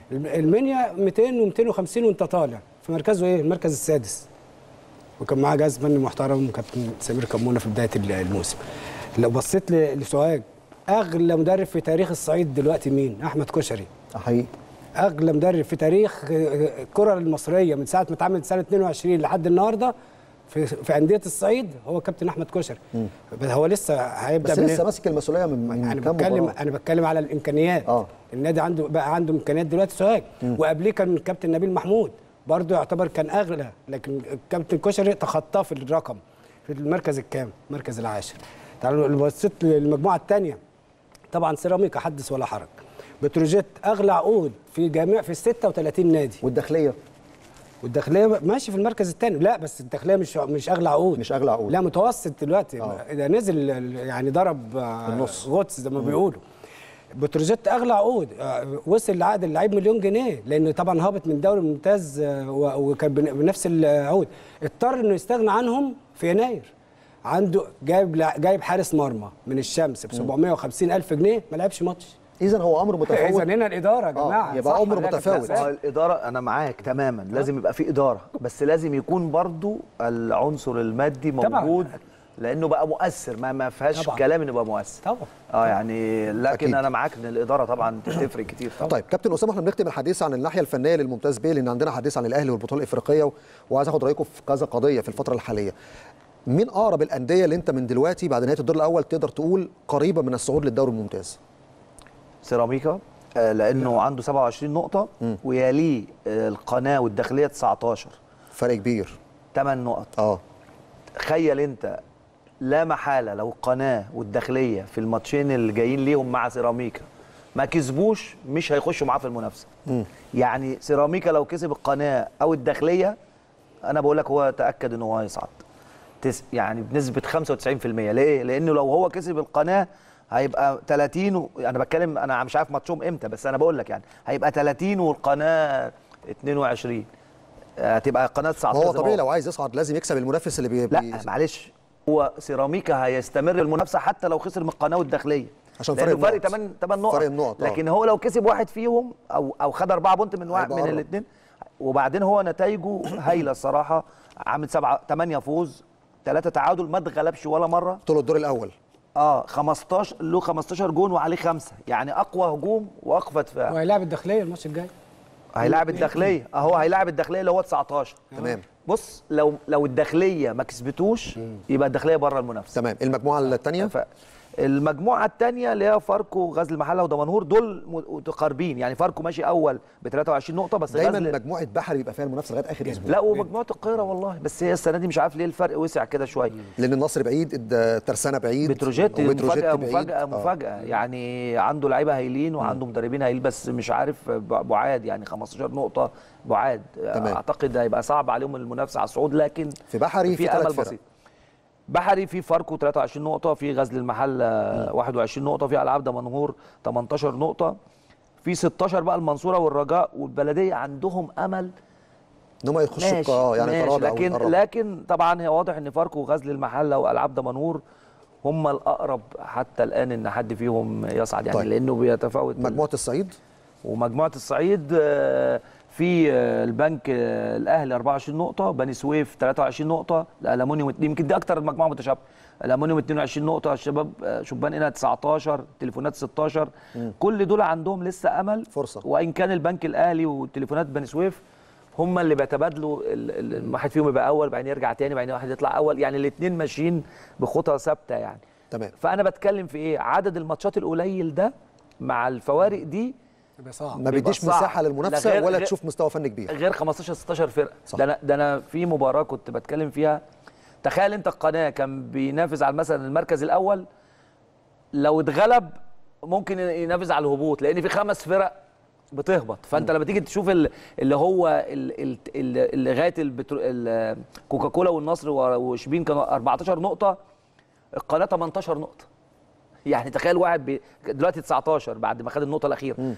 المنيا 200 و250 وانت طالع في مركزه ايه؟ المركز السادس وكان معاه جهاز فني محترم وكابتن سمير كمونه في بدايه ال- الموسم لو بصيت ل- لسوهاج اغلى مدرب في تاريخ الصعيد دلوقتي مين؟ احمد كشري حقيقي اغلى مدرب في تاريخ الكره المصريه من ساعه ما اتعملت سنه 22 لحد النهارده في في انديه الصعيد هو كابتن احمد كشري بس هو لسه هيبدا بس من- لسه ماسك المسؤوليه من, من انا كام بتكلم مباراة. انا بتكلم على الامكانيات آه. النادي عنده بقى عنده امكانيات دلوقتي سوهاج وقبليه كان الكابتن نبيل محمود برضه يعتبر كان اغلى لكن الكابتن كشري تخطاه في الرقم في المركز الكام المركز العاشر تعالوا لو بصيت للمجموعه الثانيه طبعا سيراميكا حدث ولا حرج بتروجيت اغلى عقود في جميع في 36 نادي والداخليه والداخليه ماشي في المركز الثاني لا بس الداخليه مش مش اغلى عقود مش أغلى عقود. لا متوسط دلوقتي آه. ده نزل يعني ضرب آه، النص. غطس زي ما بيقولوا بتروجيت اغلى عقود آه، وصل لعقد اللعيب مليون جنيه لانه طبعا هابط من دوري ممتاز آه، و- وكان بن- بنفس العقود اضطر انه يستغنى عنهم في يناير عنده جايب لع- جايب حارس مرمى من الشمس ب 750 الف جنيه ما لعبش ماتش اذا هو امر اذا متفاوت هنا الاداره يا جماعه يبقى صح أمر ولا لا؟ متفاوت. كابتن هو حسام؟ الاداره انا معاك تماما لازم يبقى في اداره بس لازم يكون برضو العنصر المادي طبعاً. موجود لانه بقى مؤثر ما ما فيهاش طبعاً. كلام انه يبقى مؤثر طبعا اه يعني لكن أكيد. انا معاك ان الاداره طبعا تفرق كتير طبعا طيب كابتن اسامه احنا بنختم الحديث عن الناحيه الفنيه للممتاز بيه لان عندنا حديث عن الاهلي والبطوله الافريقيه و- وعايز اخد رايكم في كذا قضيه في الفتره الحاليه مين اقرب الانديه اللي انت من دلوقتي بعد نهايه الدور الاول تقدر تقول قريبه من الصعود للدوري الممتاز سيراميكا آه، لانه عنده 27 نقطه ويليه آه، القناه والداخليه 19 فرق كبير 8 نقط اه تخيل انت لا محاله لو القناه والداخليه في الماتشين اللي جايين ليهم مع سيراميكا ما كسبوش مش هيخشوا معاه في المنافسه يعني سيراميكا لو كسب القناه او الداخليه انا بقول لك هو تاكد ان هو هيصعد تس يعني بنسبه 95% ليه لانه لو هو كسب القناه هيبقى 30 و... انا بتكلم انا مش عارف ماتشهم امتى بس انا بقول لك يعني هيبقى 30 والقناه 22 هتبقى القناه 19 ما هو زي ما طبيعي لو عايز يصعد لازم يكسب المنافس اللي بي... لا بي... معلش هو سيراميكا هيستمر المنافسه حتى لو خسر من القناه والداخليه عشان لأنه فرق فرق النقط. 8 8 نقط فرق النقط، آه. لكن هو لو كسب واحد فيهم او او خد 4 بونت من واحد هيبقى من قرب. الاثنين وبعدين هو نتائجه هايله الصراحه عامل 7 8 فوز 3 تعادل ما اتغلبش ولا مره طول الدور الاول اه 15 له 15 جون وعليه خمسه يعني اقوى هجوم واقوى دفاع وهيلاعب الداخليه الماتش الجاي هيلاعب الداخليه اهو هيلاعب الداخليه اللي هو 19 تمام بص لو لو الداخليه ما كسبتوش يبقى الداخليه بره المنافسه تمام المجموعه الثانيه ف- المجموعه الثانيه اللي هي فاركو غزل المحله ودمنهور دول متقاربين يعني فاركو ماشي اول ب 23 نقطه بس دايما غزل مجموعه بحر بيبقى فيها المنافسه لغايه اخر اسبوع لا ومجموعه القاهره والله بس هي السنه دي مش عارف ليه الفرق وسع كده شويه لان النصر بعيد الترسانه بعيد بتروجيت وبتروجيت مفاجاه بعيد. مفاجاه آه. مفاجاه يعني عنده لعيبه هايلين وعنده مدربين هايل بس مش عارف ب- بعاد يعني 15 نقطه بعاد تمام. اعتقد هيبقى صعب عليهم المنافسه على الصعود لكن في بحري في في ثلاث امل فرق بسيط بحري في فاركو 23 نقطه في غزل المحله 21 نقطه في العاب دمنهور 18 نقطه في 16 بقى المنصوره والرجاء والبلديه عندهم امل ان هم يخشوا ماشي اه يعني ماشي الرابع أو لكن الرابع. لكن طبعا هي واضح ان فاركو وغزل المحله والعاب دمنهور هم الاقرب حتى الان ان حد فيهم يصعد يعني طيب. طيب. لانه بيتفاوت مجموعه الصعيد ومجموعه الصعيد آه، في آه، البنك آه، الاهلي 24 نقطه بني سويف 23 نقطه الالومنيوم اتنين- يمكن دي اكتر مجموعه متشابهه الالومنيوم 22 نقطه الشباب آه، شبان هنا 19 تليفونات 16 كل دول عندهم لسه امل فرصة. وان كان البنك الاهلي وتليفونات بني سويف هم اللي بيتبادلوا ال- ال- واحد فيهم يبقى اول بعدين يرجع تاني بعدين واحد يطلع اول يعني الاثنين ماشيين بخطى ثابته يعني تمام فانا بتكلم في ايه عدد الماتشات القليل ده مع الفوارق دي يبقى صعب ما بيديش صعب. مساحه لا للمنافسه غير- ولا غير- تشوف مستوى فني كبير غير 15 16 فرقه صح. ده انا ده انا في مباراه كنت بتكلم فيها تخيل انت القناه كان بينافس على مثلا المركز الاول لو اتغلب ممكن ينافس على الهبوط لان في خمس فرق بتهبط فانت لما تيجي تشوف ال- اللي هو ال- ال- ال- لغايه البترو- ال- كوكاكولا والنصر وشبين كانوا 14 نقطه القناه 18 نقطه يعني تخيل واحد بي... دلوقتي 19 بعد ما خد النقطه الاخيره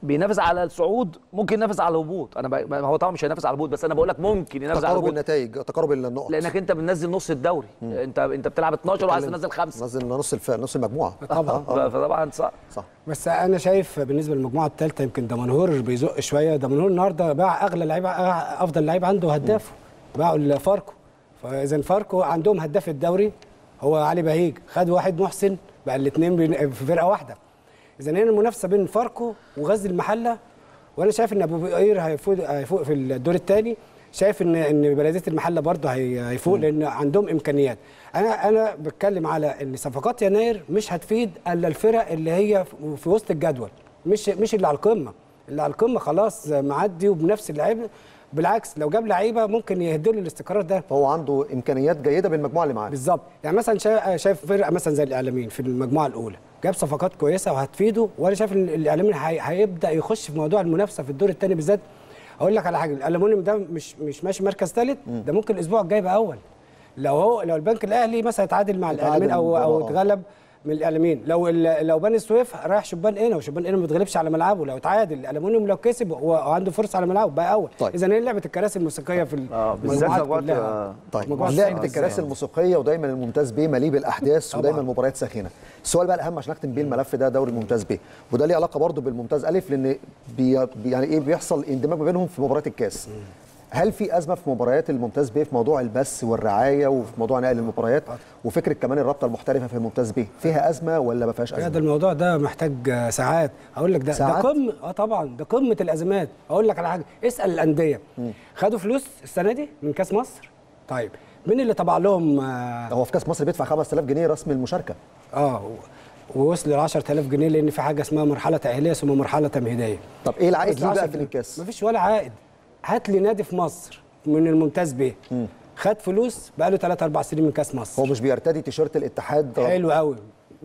بينافس على الصعود ممكن ينافس على الهبوط انا ب... ما هو طبعا مش هينافس على الهبوط بس انا بقول لك ممكن ينافس على تقارب الهبوط النتائج تقارب النقط لانك انت بتنزل نص الدوري انت انت بتلعب 12 وعايز تنزل خمسه نزل نص الف... نص المجموعه طبعا ف- فطبعا صح صح بس انا شايف بالنسبه للمجموعه الثالثه يمكن دمنهور بيزق شويه دمنهور النهارده باع اغلى لعيبه افضل لعيب عنده هدافه باعوا لفاركو فاذا فاركو عندهم هداف الدوري هو علي بهيج خد واحد محسن بقى الاثنين في فرقه واحده اذا هنا المنافسه بين فاركو وغزل المحله وانا شايف ان ابو قير هيفوق هيفوق في الدور الثاني شايف ان ان بلديه المحله برضه هي- هيفوق لان عندهم امكانيات انا انا بتكلم على ان صفقات يناير مش هتفيد الا الفرق اللي هي في- في وسط الجدول مش مش اللي على القمه اللي على القمه خلاص معدي وبنفس اللعيبه بالعكس لو جاب لعيبه ممكن يهدلوا الاستقرار ده فهو عنده امكانيات جيده بالمجموعه اللي معاه بالظبط يعني مثلا شا- شايف فرقه مثلا زي الاعلاميين في المجموعه الاولى جاب صفقات كويسه وهتفيده وانا شايف ان الاعلاميين هي- هيبدا يخش في موضوع المنافسه في الدور الثاني بالذات اقول لك على حاجه الالومنيوم ده مش مش ماشي مركز ثالث ده ممكن الاسبوع الجاي يبقى اول لو هو لو البنك الاهلي مثلا يتعادل مع يتعادل الاعلاميين او او آه. اتغلب من الاعلاميين لو ال- لو بني سويف رايح شبان قنا وشبان قنا ما بيتغلبش على ملعبه لو اتعادل الالومنيوم لو كسب هو عنده فرصه على ملعبه بقى اول طيب. اذا هي لعبه الكراسي الموسيقيه في اه بالذات المجموعات مجموعة، كلها آه، طيب مجموعة لعبه صعبة. الكراسي الموسيقيه ودايما الممتاز بيه مليء بالاحداث طبعاً. ودايما المباريات ساخنه السؤال بقى الاهم عشان اختم بيه الملف ده دوري الممتاز بيه وده ليه علاقه برضه بالممتاز الف لان بي بي- يعني ايه بيحصل اندماج ما بينهم في مباريات الكاس هل في ازمه في مباريات الممتاز بيه في موضوع البث والرعايه وفي موضوع نقل المباريات وفكره كمان الرابطه المحترفه في الممتاز بيه فيها ازمه ولا ما فيهاش لا ده ازمه الموضوع ده محتاج آه، ساعات اقول لك ده ساعات؟ ده قمه اه طبعا ده قمه الازمات اقول لك على حاجه اسال الانديه خدوا فلوس السنه دي من كاس مصر طيب مين اللي طبع لهم اه, هو في كاس مصر بيدفع 5000 جنيه رسم المشاركه آه ووصل ل 10000 جنيه لان في حاجه اسمها مرحله تاهيليه ثم مرحله تمهيديه طب ايه العائد ليه بقى 10 في الكاس مفيش ولا عائد هات لي نادي في مصر من الممتاز بيه خد فلوس بقى له 3 4 سنين من كاس مصر هو مش بيرتدي تيشيرت الاتحاد حلو قوي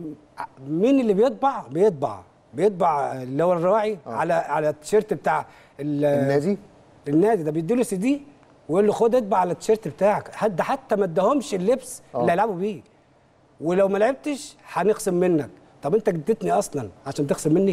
مين اللي بيطبع بيطبع بيطبع اللي هو الراعي على على التيشيرت بتاع ال- النادي النادي ده بيديله سي دي ويقول له خد اطبع على التيشيرت بتاعك حد حتى ما اداهمش اللبس آه. اللي هيلعبوا بيه ولو ما لعبتش هنخصم منك طب انت اديتني اصلا عشان تخصم مني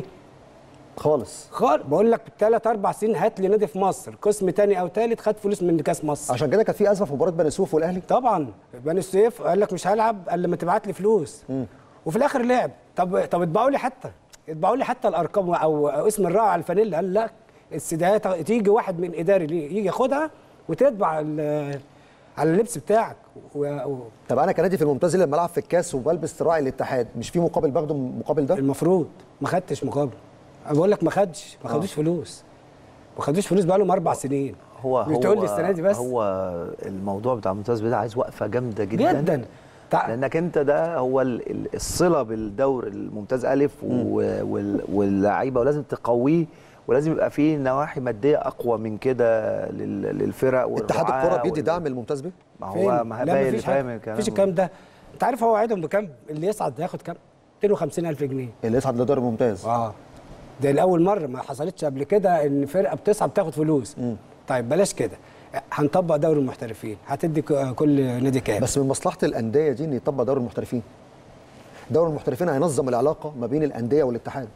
خالص خالص بقول لك ثلاث اربع سنين هات لي نادي في مصر قسم تاني او ثالث خد فلوس من كاس مصر عشان كده كانت في ازمه في مباراه بني سويف والاهلي طبعا بني السيف قال لك مش هلعب الا لما تبعت لي فلوس وفي الاخر لعب طب طب اطبعوا لي حتى اطبعوا لي حتى الارقام او, أو اسم الراعي على الفانيلا قال لا السيديهات تيجي واحد من اداري ليه يجي ياخدها وتطبع ال- على اللبس بتاعك و... و... طب انا كنادي في الممتاز لما العب في الكاس وبلبس راعي الاتحاد مش في مقابل باخده مقابل ده المفروض ما خدتش مقابل انا بقول لك ما خدش ما خدوش فلوس ما خدوش فلوس بقى لهم اربع سنين هو مش هو تقول لي السنه دي بس هو الموضوع بتاع الممتاز بيه ده عايز وقفه جامده جدا جدا تع... لانك انت ده هو ال- ال- الصله بالدور الممتاز الف و- وال- واللعيبه ولازم تقويه ولازم يبقى فيه نواحي ماديه اقوى من كده لل- للفرق اتحاد والرعاة الكره بيدي وال- دعم الممتاز بيه ما فين؟ هو ما لا، هبايل مفيش اللي فاهم حاجة. الكلام مفيش الكلام ده انت عارف هو وعدهم بكام اللي يصعد هياخد كام 250000 جنيه اللي يصعد لدوري الممتاز اه ده الاول مره ما حصلتش قبل كده ان فرقه بتصعد تاخد فلوس طيب بلاش كده هنطبق دوري المحترفين هتدي ك- كل نادي كام بس من مصلحه الانديه دي ان يطبق دوري المحترفين دوري المحترفين هينظم العلاقه ما بين الانديه والاتحاد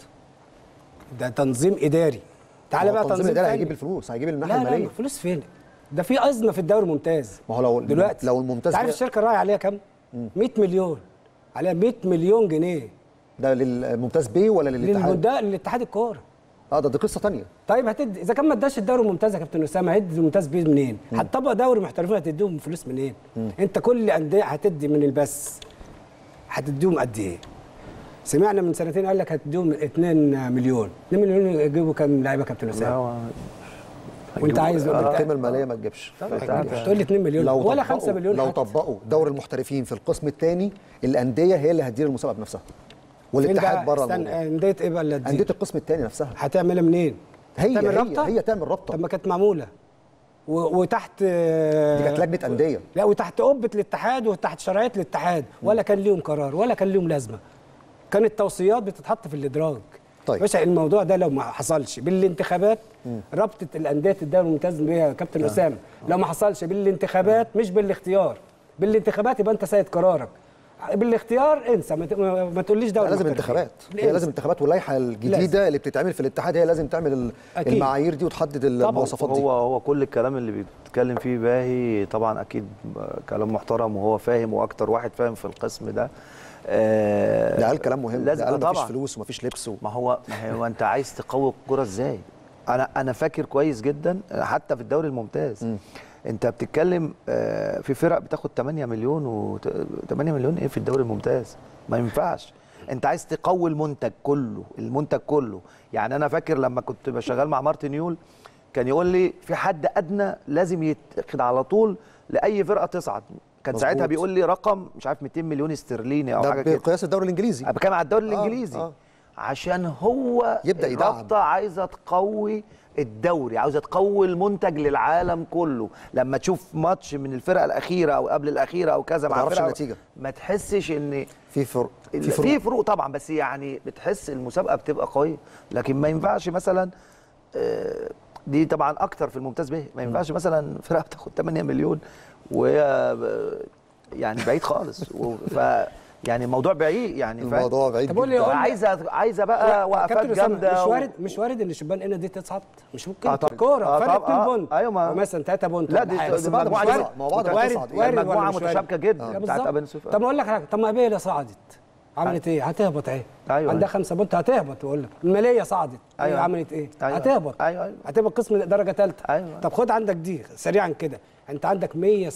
ده تنظيم اداري تعالى ما هو بقى التنظيم تنظيم الاداري فني. هيجيب الفلوس هيجيب الناحيه لا لا الماليه لا فلوس فين ده في ازمه في الدوري الممتاز ما هو لو دلوقتي لو الممتاز انت عارف بيه- الشركه الراعي عليها كام 100 مليون عليها 100 مليون جنيه ده للممتاز بيه ولا للاتحاد؟ للمنتدى للاتحاد الكوره اه ده دي قصه ثانيه طيب هتدي اذا كان ما اداش الدوري الممتاز يا كابتن اسامه هيدي الممتاز بيه منين؟ هتطبق دوري محترفين هتديهم فلوس منين؟ انت كل انديه هتدي من البث هتديهم قد ايه؟ سمعنا من سنتين قال لك هتديهم 2 مليون 2 مليون يجيبوا كام لعيبه يا كابتن لا، اسامه؟ هو- وانت عايز آه. القيمه الماليه ما تجيبش تقول لي 2 مليون لو ولا طبقوا- 5 مليون لو حتى. طبقوا دوري المحترفين في القسم الثاني الانديه هي اللي هتدير المسابقه بنفسها فين والاتحاد بقى؟ بره استنى الموضوع انديه ايه بقى اللي هتدي؟ انديه القسم الثاني نفسها هتعملها منين؟ هي تعمل هي رابطة؟ هي تعمل رابطه طب ما كانت معموله و- وتحت دي كانت لجنه انديه لا وتحت قبه الاتحاد وتحت شرعيه الاتحاد ولا كان ليهم قرار ولا كان ليهم لازمه كانت توصيات بتتحط في الادراج طيب. باشا الموضوع ده لو ما حصلش بالانتخابات رابطه الانديه الدوري الممتاز بيها يا كابتن اسامه لو ما حصلش بالانتخابات مش بالاختيار بالانتخابات يبقى انت سيد قرارك بالاختيار انسى ما ت- ما ما تقوليش دوري لازم محترفين. انتخابات هي انسى. لازم انتخابات واللائحه الجديده اللي بتتعمل في الاتحاد هي لازم تعمل ال- أكيد. المعايير دي وتحدد المواصفات دي هو هو كل الكلام اللي بيتكلم فيه باهي طبعا اكيد كلام محترم وهو فاهم واكتر واحد فاهم في القسم ده آه ده قال كلام مهم لازم ده قال مفيش طبعا فلوس ومفيش لبس و... ما هو ما هو انت عايز تقوي الكره ازاي انا انا فاكر كويس جدا حتى في الدوري الممتاز م. انت بتتكلم آه، في فرق بتاخد 8 مليون و 8 مليون ايه في الدوري الممتاز ما ينفعش انت عايز تقوي المنتج كله المنتج كله يعني انا فاكر لما كنت بشغال مع مارتن يول كان يقول لي في حد ادنى لازم يتاخد على طول لاي فرقه تصعد كان مظبوط. ساعتها بيقول لي رقم مش عارف 200 مليون استرليني او ده حاجه كده بقياس الدوري الانجليزي انا بتكلم على الدوري آه، الانجليزي آه. عشان هو يبدأ يدعم. الرابطه عايزه تقوي الدوري عاوزه تقوي المنتج للعالم كله لما تشوف ماتش من الفرقه الاخيره او قبل الاخيره او كذا ما مع تعرفش فرقه النتيجة. ما تحسش ان في فرق في في فروق فروق طبعا بس يعني بتحس المسابقه بتبقى قويه لكن ما ينفعش مثلا آه، دي طبعا اكتر في الممتاز به ما ينفعش مثلا فرقه بتاخد 8 مليون وهي آه، يعني بعيد خالص و- ف يعني الموضوع بعيد يعني فاهم؟ الموضوع بعيد طب قول لي جدا قول لي- عايزه عايزه بقى وقفات كابتن أسامة، جامده مش و- وارد مش وارد ان شبان هنا دي تصعد مش ممكن آه طبعا. كوره آه فرق طبعا. 2 آه، بونت أيوة ما- أو مثلا 3 بونت لا ولا دي حاجة. بس بعد المجموعه ما دي تصعد، ما هو بعد ما وارد تصعد. وارد المجموعه ولا مش وارد؟ متشابكه جدا لا بتاعت بالظبط. ابن سويف طب ما اقول لك حاجه طب ما بيلا صعدت عملت ايه؟ هتهبط اهي أيوة. عندها خمسه بونت هتهبط بقول لك الماليه صعدت أيوة. أيوة. عملت ايه؟ أيوة. هتهبط أيوة، أيوة. هتبقى قسم درجه ثالثه أيوة. طب خد عندك دي سريعا كده انت عندك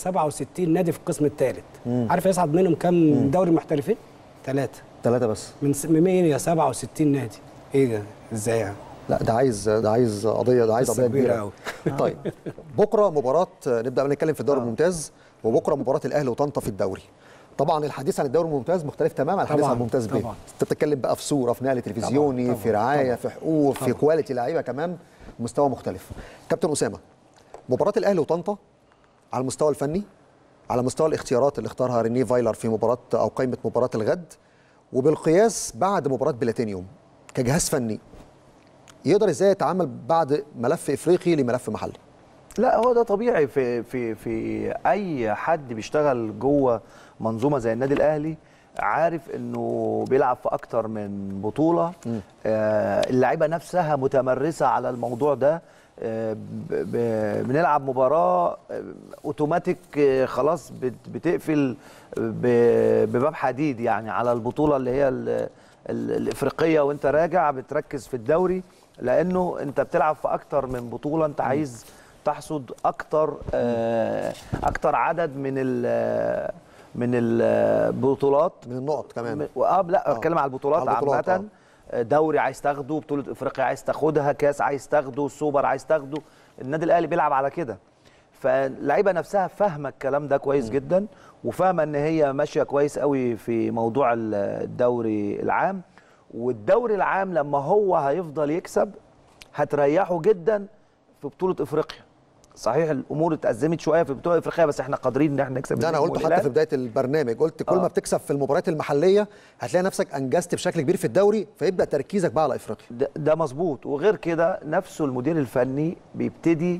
167 نادي في القسم الثالث عارف يصعد منهم كام دوري محترفين؟ ثلاثه ثلاثة بس من س- من 167 نادي ايه ده؟ ازاي يعني؟ لا ده عايز ده عايز قضية ده عايز قصة قضية كبيرة كبيرة أوي. طيب بكرة مباراة نبدأ بقى نتكلم في الدوري الممتاز وبكرة مباراة الأهلي وطنطا في الدوري طبعا الحديث عن الدوري الممتاز مختلف تماما عن الحديث طبعاً، عن الممتاز بيه طبعاً. انت بتتكلم بقى في صورة في نقل تلفزيوني طبعاً، في رعاية طبعاً. في حقوق في طبعاً. كواليتي لعيبة كمان مستوى مختلف كابتن أسامة مباراة الأهلي وطنطا على المستوى الفني على مستوى الاختيارات اللي اختارها ريني فايلر في مباراة أو قائمة مباراة الغد وبالقياس بعد مباراة بلاتينيوم كجهاز فني يقدر ازاي يتعامل بعد ملف افريقي لملف محلي لا هو ده طبيعي في في في اي حد بيشتغل جوه منظومه زي النادي الاهلي عارف انه بيلعب في اكتر من بطوله آه اللعيبه نفسها متمرسه على الموضوع ده آه ب- ب- بنلعب مباراه آه، اوتوماتيك آه، خلاص بت- بتقفل ب- بباب حديد يعني على البطوله اللي هي ال- ال- الافريقيه وانت راجع بتركز في الدوري لانه انت بتلعب في اكتر من بطوله انت عايز تحصد اكتر آه، اكتر عدد من ال من البطولات من النقط كمان اه لا آه. اتكلم على البطولات على البطولات، عامه دوري عايز تاخده بطوله افريقيا عايز تاخدها كاس عايز تاخده السوبر عايز تاخده النادي الاهلي بيلعب على كده فاللعيبه نفسها فاهمه الكلام ده كويس جدا وفاهمه ان هي ماشيه كويس قوي في موضوع ال- الدوري العام والدوري العام لما هو هيفضل يكسب هتريحه جدا في بطوله افريقيا صحيح الامور اتأزمت شويه في البطوله الافريقيه بس احنا قادرين ان احنا نكسب ده انا النجم قلته حتى والهلال. في بدايه البرنامج قلت كل آه. ما بتكسب في المباريات المحليه هتلاقي نفسك انجزت بشكل كبير في الدوري فيبدا تركيزك بقى على افريقيا ده, ده مظبوط وغير كده نفسه المدير الفني بيبتدي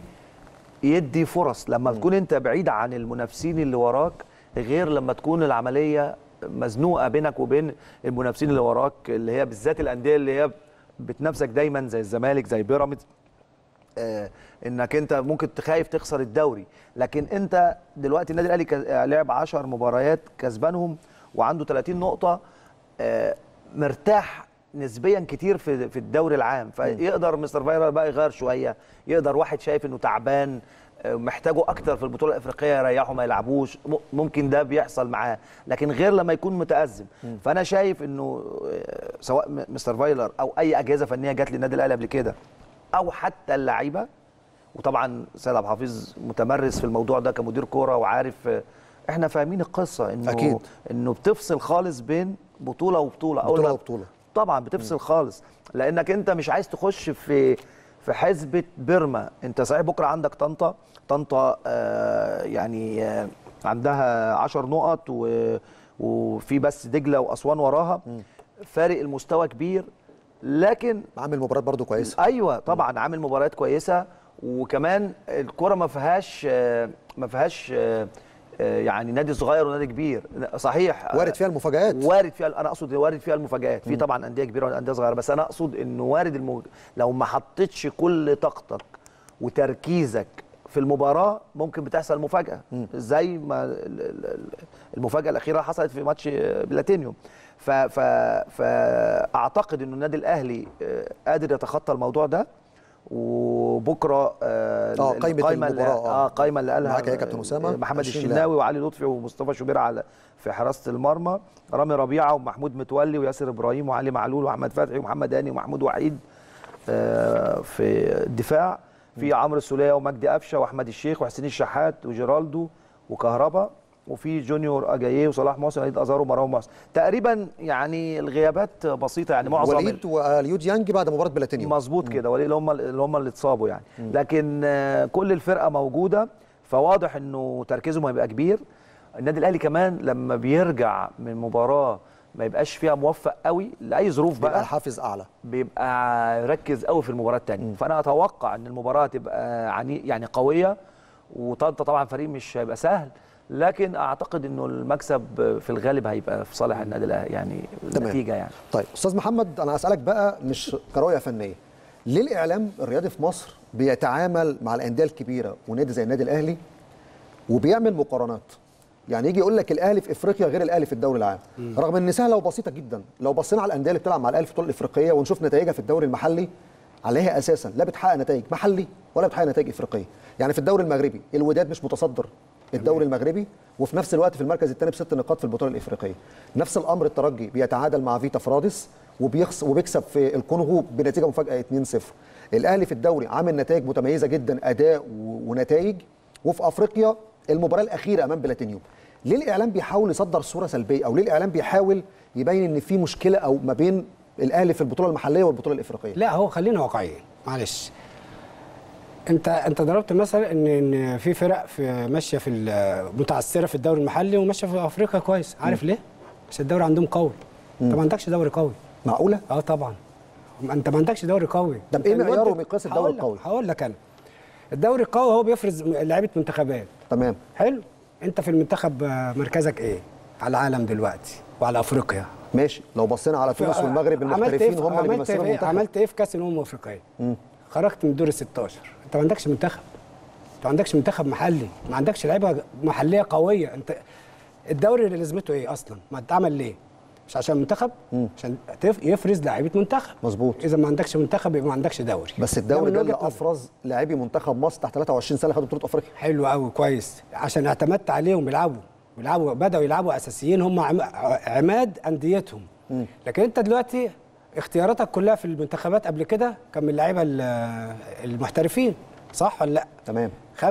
يدي فرص لما تكون انت بعيد عن المنافسين اللي وراك غير لما تكون العمليه مزنوقه بينك وبين المنافسين اللي وراك اللي هي بالذات الانديه اللي هي بتنافسك دايما زي الزمالك زي بيراميدز آه، انك انت ممكن تخايف تخسر الدوري لكن انت دلوقتي النادي الاهلي كز- آه، لعب 10 مباريات كسبانهم وعنده 30 نقطه آه، مرتاح نسبيا كتير في في الدوري العام فيقدر مستر فايرر بقى يغير شويه يقدر واحد شايف انه تعبان آه، محتاجه اكتر في البطوله الافريقيه يريحه ما يلعبوش م- ممكن ده بيحصل معاه لكن غير لما يكون متازم فانا شايف انه آه، سواء م- مستر فايلر او اي اجهزه فنيه جات للنادي الاهلي قبل كده او حتى اللعيبه وطبعا سيد عبد الحفيظ متمرس في الموضوع ده كمدير كوره وعارف آه، احنا فاهمين القصه انه أكيد. انه بتفصل خالص بين بطوله وبطوله أول بطولة ما- وبطولة. طبعا بتفصل خالص لانك انت مش عايز تخش في في حسبه بيرما انت صحيح بكره عندك طنطا طنطا آه يعني آه عندها 10 نقط و وفي بس دجله واسوان وراها فارق المستوى كبير لكن عامل مباراه برضو كويسه ايوه طبعا عامل مباريات كويسه وكمان الكره ما فيهاش آه، ما فيهاش آه، آه، يعني نادي صغير ونادي كبير صحيح وارد فيها المفاجآت وارد فيها انا اقصد وارد فيها المفاجآت في طبعا انديه كبيره وانديه صغيره بس انا اقصد انه وارد المو... لو ما حطيتش كل طاقتك وتركيزك في المباراه ممكن بتحصل مفاجاه زي ما ال- ال- ال- المفاجاه الاخيره حصلت في ماتش بلاتينيوم ف... ف... فاعتقد انه النادي الاهلي آه، قادر يتخطى الموضوع ده وبكره آه آه، قايمة القايمة اللي- المباراة، آه. اه قايمه اللي قالها معاك يا كابتن أسامة، محمد 20 لاعب. الشناوي وعلي لطفي ومصطفى شوبير على في حراسه المرمى رامي ربيعه ومحمود متولي وياسر ابراهيم وعلي معلول واحمد فتحي ومحمد هاني ومحمود وحيد آه، في الدفاع في عمرو السوليه ومجدي قفشه واحمد الشيخ وحسين الشحات وجيرالدو وكهربا وفي جونيور اجاييه وصلاح محسن وليد ازار ومروان محسن تقريبا يعني الغيابات بسيطه يعني معظم وليد واليو ديانج بعد مباراه بلاتينيوم مظبوط كده وليه اللي هم اللي هم اللي اتصابوا يعني لكن آه، كل الفرقه موجوده فواضح انه تركيزهم هيبقى كبير النادي الاهلي كمان لما بيرجع من مباراه ما يبقاش فيها موفق قوي لاي ظروف بيبقى بقى الحافز اعلى بيبقى يركز قوي في المباراه الثانيه فانا اتوقع ان المباراه تبقى عني يعني قويه وطنطا طبعا فريق مش هيبقى سهل لكن اعتقد انه المكسب في الغالب هيبقى في صالح النادي الاهلي يعني تمام. النتيجه يعني طيب استاذ محمد انا هسالك بقى مش كرؤيه فنيه ليه الاعلام الرياضي في مصر بيتعامل مع الانديه الكبيره ونادي زي النادي الاهلي وبيعمل مقارنات يعني يجي يقول لك الاهلي في افريقيا غير الاهلي في الدوري العام رغم ان سهله وبسيطه جدا لو بصينا على الانديه اللي بتلعب مع الاهلي في البطوله الافريقيه ونشوف نتائجها في الدوري المحلي عليها اساسا لا بتحقق نتائج محلي ولا بتحقق نتائج افريقيه يعني في الدوري المغربي الوداد مش متصدر الدوري المغربي وفي نفس الوقت في المركز الثاني بست نقاط في البطوله الافريقيه نفس الامر الترجي بيتعادل مع فيتا فرادس وبيخس وبيكسب في الكونغو بنتيجه مفاجاه 2-0 الاهلي في الدوري عامل نتائج متميزه جدا اداء و- ونتائج وفي افريقيا المباراه الاخيره امام بلاتينيوم ليه الاعلام بيحاول يصدر صوره سلبيه او ليه الاعلام بيحاول يبين ان في مشكله او ما بين الاهلي في البطوله المحليه والبطوله الافريقيه لا هو خلينا واقعيين معلش انت انت ضربت مثلا ان ان في فرق في ماشيه في ال- متعثره في الدوري المحلي وماشيه في افريقيا كويس عارف ليه؟ عشان الدوري عندهم قوي انت ما عندكش دوري قوي معقوله اه طبعا ما انت ما عندكش دوري قوي طب إيه أنت معياره المنتج- ومقياس الدوري هقول لك- القوي؟ هقول لك انا الدوري القوي هو بيفرز لعيبه منتخبات تمام حلو انت في المنتخب آه، مركزك ايه على العالم دلوقتي وعلى افريقيا ماشي لو بصينا على تونس والمغرب عملت المحترفين إيه في- هم اللي عملت بيمثلوا إيه في- المنتخب عملت ايه في كاس الامم الافريقيه خرجت من دور ال 16 انت ما عندكش منتخب انت ما عندكش منتخب محلي ما عندكش لعيبه محليه قويه انت الدوري اللي لازمته ايه اصلا ما اتعمل ليه مش عشان منتخب عشان تف- يفرز لعيبه منتخب مظبوط. اذا ما عندكش منتخب يبقى ما عندكش دوري بس ده الدوري من ده وجهة اللي نظري. افرز لاعبي منتخب مصر تحت 23 سنه خدوا بطوله افريقيا حلو قوي كويس عشان اعتمدت عليهم بيلعبوا بيلعبوا بداوا يلعبوا اساسيين هم عم- عماد انديتهم لكن انت دلوقتي اختياراتك كلها في المنتخبات قبل كده كان من اللعيبه ال- المحترفين صح ولا لا تمام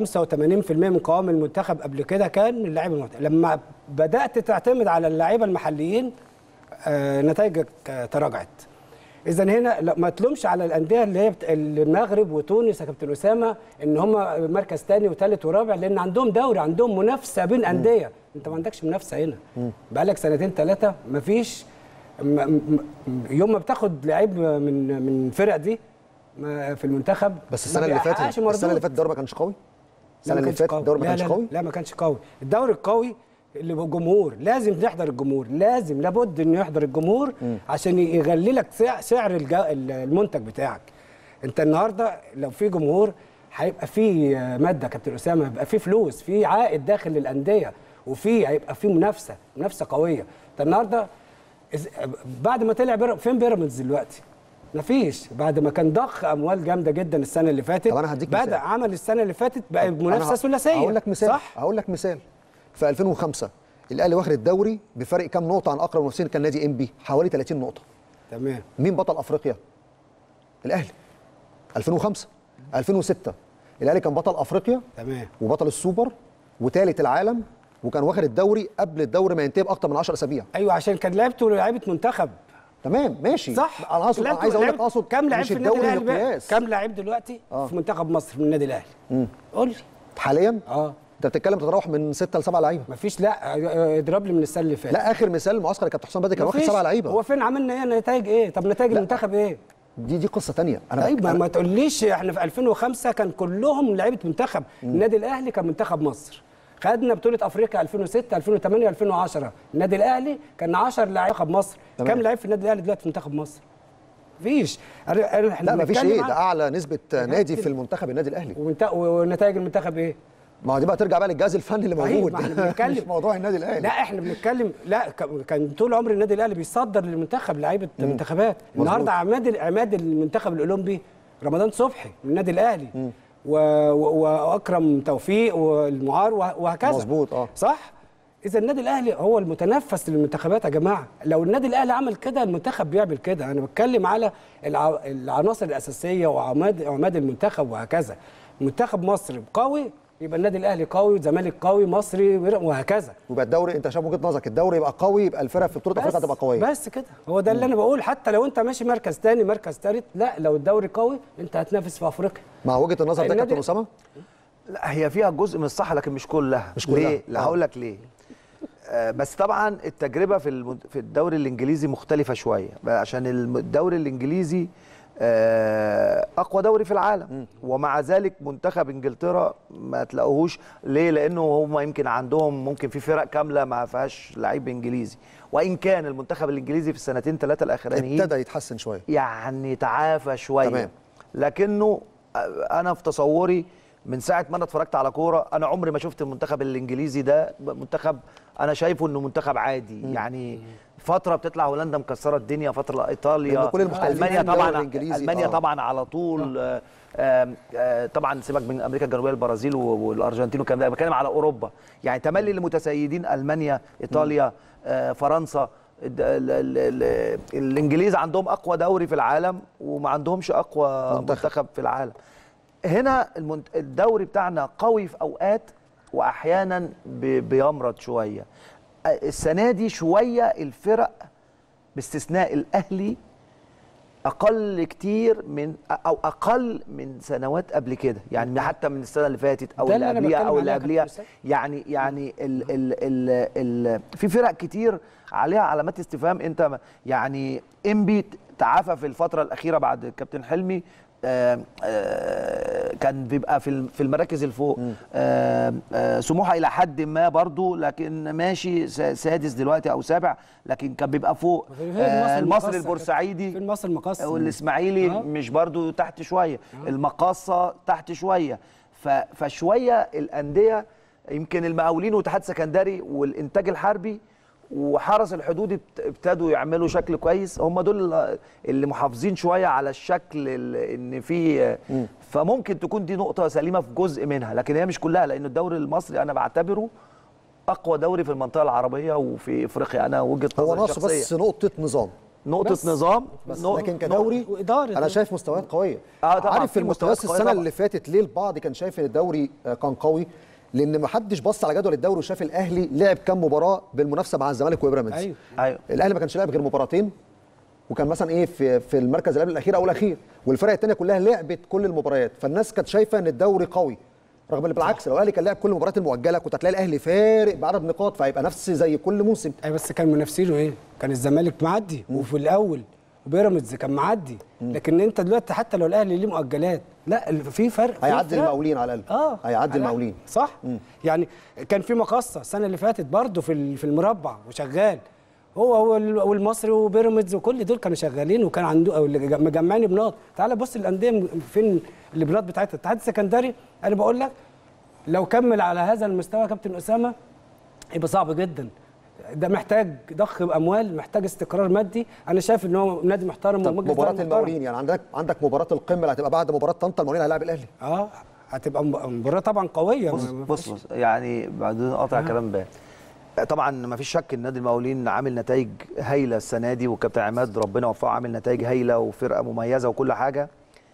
85% من قوام المنتخب قبل كده كان من اللعيبه المحترفين لما بدات تعتمد على اللعيبه المحليين آه، نتائجك آه، تراجعت اذا هنا لا ما تلومش على الانديه اللي هي بت... المغرب وتونس يا كابتن اسامه ان هم مركز ثاني وثالث ورابع لان عندهم دوري عندهم منافسه بين انديه انت ما عندكش منافسه هنا بقالك سنتين ثلاثه ما فيش م... م... يوم ما بتاخد لعيب من من الفرق دي ما في المنتخب بس ما السنه اللي بيحققش فاتت السنه مردود. اللي فاتت الدوري ما كانش قوي لا السنه ما اللي كانش فاتت قوي. الدوري ما لا كانش لا قوي لا ما كانش قوي الدوري القوي اللي بجمهور لازم تحضر الجمهور لازم لابد انه يحضر الجمهور عشان يغلي لك سع- سعر الج- المنتج بتاعك انت النهارده لو في جمهور هيبقى في ماده يا كابتن اسامه هيبقى في فلوس في عائد داخل للانديه وفي هيبقى في منافسه منافسه قويه انت النهارده إز- بعد ما طلع بير- فين بيراميدز دلوقتي مفيش بعد ما كان ضخ اموال جامده جدا السنه اللي فاتت طب أنا هديك بدا مثال. عمل السنه اللي فاتت بقى أنا منافسه ه- ثلاثيه هقول لك مثال صح هقول لك مثال في 2005 الاهلي واخد الدوري بفرق كام نقطه عن اقرب منافسين كان نادي انبي حوالي 30 نقطه تمام مين بطل افريقيا الاهلي 2005 2006 الاهلي كان بطل افريقيا تمام وبطل السوبر وثالث العالم وكان واخد الدوري قبل الدوري ما ينتهي باكتر من 10 اسابيع ايوه عشان كان لعبته لعيبه منتخب تمام ماشي صح انا اقصد انا لعبته- عايز اقول لك لعب- اقصد كام لعيب مش في النادي الدوري الاهلي بقى؟ مقياس كام لعيب دلوقتي آه. في منتخب مصر من النادي الاهلي قول لي حاليا اه انت بتتكلم تتراوح من 6 ل 7 لعيبه مفيش لا آه، اضرب لي من السنه اللي فاتت لا اخر مثال المعسكر كابتن حسام بدري كان واخد مفيش. 7 لعيبه هو فين عملنا ايه نتائج ايه طب نتائج المنتخب ايه دي دي قصه ثانيه انا طيب ما, أنا- ما تقوليش احنا في 2005 كان كلهم لعيبه منتخب النادي الاهلي كان منتخب مصر خدنا بطوله افريقيا 2006 2008 2010 النادي الاهلي كان 10 لاعب منتخب مصر تمام. كام لعيب في النادي الاهلي دلوقتي في منتخب مصر مفيش احنا لا مفيش بنتكلم ايه عن- ده اعلى نسبه نادي في كده. المنتخب النادي الاهلي ومنت- ونتائج المنتخب ايه ما هو دي بقى ترجع بقى للجهاز الفني اللي أيوة، موجود ما احنا بنتكلم. مش موضوع النادي الاهلي لا احنا بنتكلم لا ك- كان طول عمر النادي الاهلي بيصدر للمنتخب لعيبه منتخبات النهارده عماد عماد المنتخب الاولمبي رمضان صبحي من النادي الاهلي و... و... واكرم توفيق والمعار وه- وهكذا مظبوط، اه. صح اذا النادي الاهلي هو المتنفس للمنتخبات يا جماعه لو النادي الاهلي عمل كده المنتخب بيعمل كده انا بتكلم على الع... العناصر الاساسيه وعماد عماد المنتخب وهكذا منتخب مصر قوي يبقى النادي الاهلي قوي الزمالك قوي مصري وهكذا ويبقى الدوري انت شايف وجهه نظرك الدوري يبقى قوي يبقى الفرق في بطوله افريقيا تبقى قويه بس كده هو ده اللي انا بقول حتى لو انت ماشي مركز تاني مركز تالت لا لو الدوري قوي انت هتنافس في افريقيا مع وجهه النظر ده النادي- كابتن اسامه لا هي فيها جزء من الصح لكن مش كلها مش كلها. ليه؟ لا آه. هقول لك ليه آه، بس طبعا التجربه في الم- في الدوري الانجليزي مختلفه شويه بقى عشان الم- الدوري الانجليزي آه، اقوى دوري في العالم ومع ذلك منتخب انجلترا ما تلاقوهوش ليه لانه هم يمكن عندهم ممكن في فرق كامله ما فيهاش لعيب انجليزي وان كان المنتخب الانجليزي في السنتين ثلاثه الاخرانيين ابتدى يتحسن شويه يعني تعافى شويه تمام. لكنه انا في تصوري من ساعه ما انا اتفرجت على كوره انا عمري ما شفت المنتخب الانجليزي ده منتخب انا شايفه انه منتخب عادي يعني فتره بتطلع هولندا مكسره الدنيا فتره ايطاليا لأن كل المحترفين المانيا في الدوري طبعا الإنجليزي، المانيا آه. طبعا على طول آه. آه آه طبعا سيبك من امريكا الجنوبيه البرازيل و- والارجنتين والكلام ده أنا بتكلم على اوروبا يعني تملي المتسيدين المانيا ايطاليا آه فرنسا الد- ال- ال- ال- الانجليز عندهم اقوى دوري في العالم وما عندهمش اقوى منتخب. منتخب في العالم هنا المنت- الدوري بتاعنا قوي في اوقات واحيانا بي- بيمرض شويه السنه دي شويه الفرق باستثناء الاهلي اقل كتير من او اقل من سنوات قبل كده يعني حتى من السنه اللي فاتت او ده اللي اللي أنا قبليها بتكلم او اللي عليه يا قبليها كابتن حسام. يعني يعني ال ال ال ال في فرق كتير عليها علامات استفهام انت ما- يعني انبي تعافى في الفتره الاخيره بعد الكابتن حلمي آه، آه، كان بيبقى في الم- في المراكز الفوق آه، آه، سموحه الى حد ما برضو لكن ماشي س- سادس دلوقتي او سابع لكن كان بيبقى فوق هي آه، المصري المقصة البورسعيدي في المصري المقص والاسماعيلي آه. مش برضو تحت شويه المقاصه تحت شويه ف- فشويه الانديه يمكن المقاولين واتحاد سكندري والانتاج الحربي وحرس الحدود ابت- ابتدوا يعملوا شكل كويس هم دول اللي محافظين شويه على الشكل ال- ان في فممكن تكون دي نقطه سليمه في جزء منها لكن هي مش كلها لان الدوري المصري انا بعتبره اقوى دوري في المنطقه العربيه وفي افريقيا انا وجهه هو نظري ناقصه الشخصيه بس نقطه نظام نقطه بس- نظام بس نق- لكن نق- كدوري وإدارة انا شايف مستويات قويه آه طبعاً عارف في المستويات مستويات قوية السنه طبعاً. اللي فاتت ليه البعض كان شايف ان الدوري آه، كان قوي لان ما حدش بص على جدول الدوري وشاف الاهلي لعب كام مباراه بالمنافسه مع الزمالك وبيراميدز ايوه ايوه الاهلي ما كانش لعب غير مباراتين وكان مثلا ايه في في المركز اللي قبل الاخير او الاخير والفرق الثانيه كلها لعبت كل المباريات فالناس كانت شايفه ان الدوري قوي رغم ان بالعكس لو الاهلي كان لعب كل المباريات المؤجله كنت هتلاقي الاهلي فارق بعدد نقاط فهيبقى نفس زي كل موسم اي بس كان منافسينه ايه؟ كان الزمالك معدي وفي الاول وبيراميدز كان معدي لكن انت دلوقتي حتى لو الاهلي ليه مؤجلات لا ال- في فرق في هيعدي فرق. المقاولين على الاقل اه هيعدي على- المقاولين صح يعني كان في مقصه السنه اللي فاتت برضه في ال- في المربع وشغال هو هو ال- والمصري وبيراميدز وكل دول كانوا شغالين وكان عنده أو اللي جا- مجمعين بناط تعال بص الانديه م- فين البناط بتاعتها الاتحاد السكندري انا بقول لك لو كمل على هذا المستوى يا كابتن اسامه يبقى صعب جدا ده محتاج ضخ اموال محتاج استقرار مادي انا شايف ان هو نادي محترم طب ومجلس مباراه إدارة محترم. المقاولين يعني عندك عندك مباراه القمه اللي هتبقى بعد مباراه طنطا المقاولين هيلاعب الاهلي اه هتبقى م- مباراه طبعا قويه بص ما- ما بص, فيهاش- بص يعني بعدين قطع كلام بقى طبعا ما فيش شك ان نادي المقاولين عامل نتائج هايله السنه دي والكابتن عماد ربنا يوفقه عامل نتائج هايله وفرقه مميزه وكل حاجه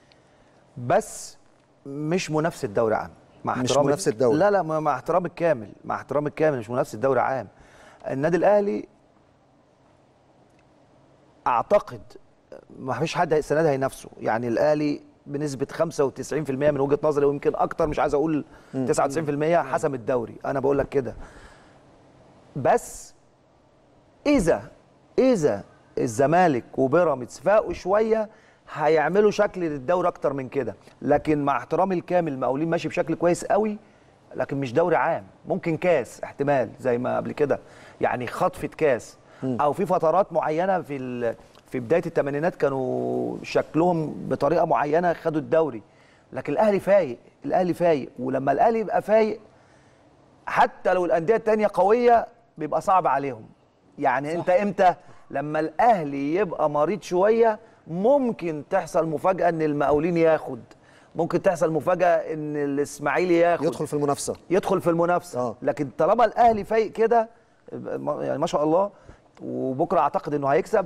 بس مش منافسه دوري عام مع مش احترامي منافسة دوري. لا لا مع احترامي الكامل مع احترامي الكامل مش منافسه دوري عام النادي الاهلي اعتقد ما فيش حد السنه دي هينافسه يعني الاهلي بنسبه 95% من وجهه نظري ويمكن اكتر مش عايز اقول 99% حسم الدوري انا بقول لك كده بس اذا اذا الزمالك وبيراميدز فاقوا شويه هيعملوا شكل للدوري اكتر من كده لكن مع احترامي الكامل المقاولين ماشي بشكل كويس قوي لكن مش دوري عام ممكن كاس احتمال زي ما قبل كده يعني خطفه كاس او في فترات معينه في ال... في بدايه الثمانينات كانوا شكلهم بطريقه معينه خدوا الدوري لكن الاهلي فايق الاهلي فايق ولما الاهلي يبقى فايق حتى لو الانديه التانية قويه بيبقى صعب عليهم يعني صح. انت امتى لما الاهلي يبقى مريض شويه ممكن تحصل مفاجاه ان المقاولين ياخد ممكن تحصل مفاجاه ان الاسماعيلي ياخد يدخل في المنافسه يدخل في المنافسه آه. لكن طالما الاهلي فايق كده يعني ما شاء الله وبكره اعتقد انه هيكسب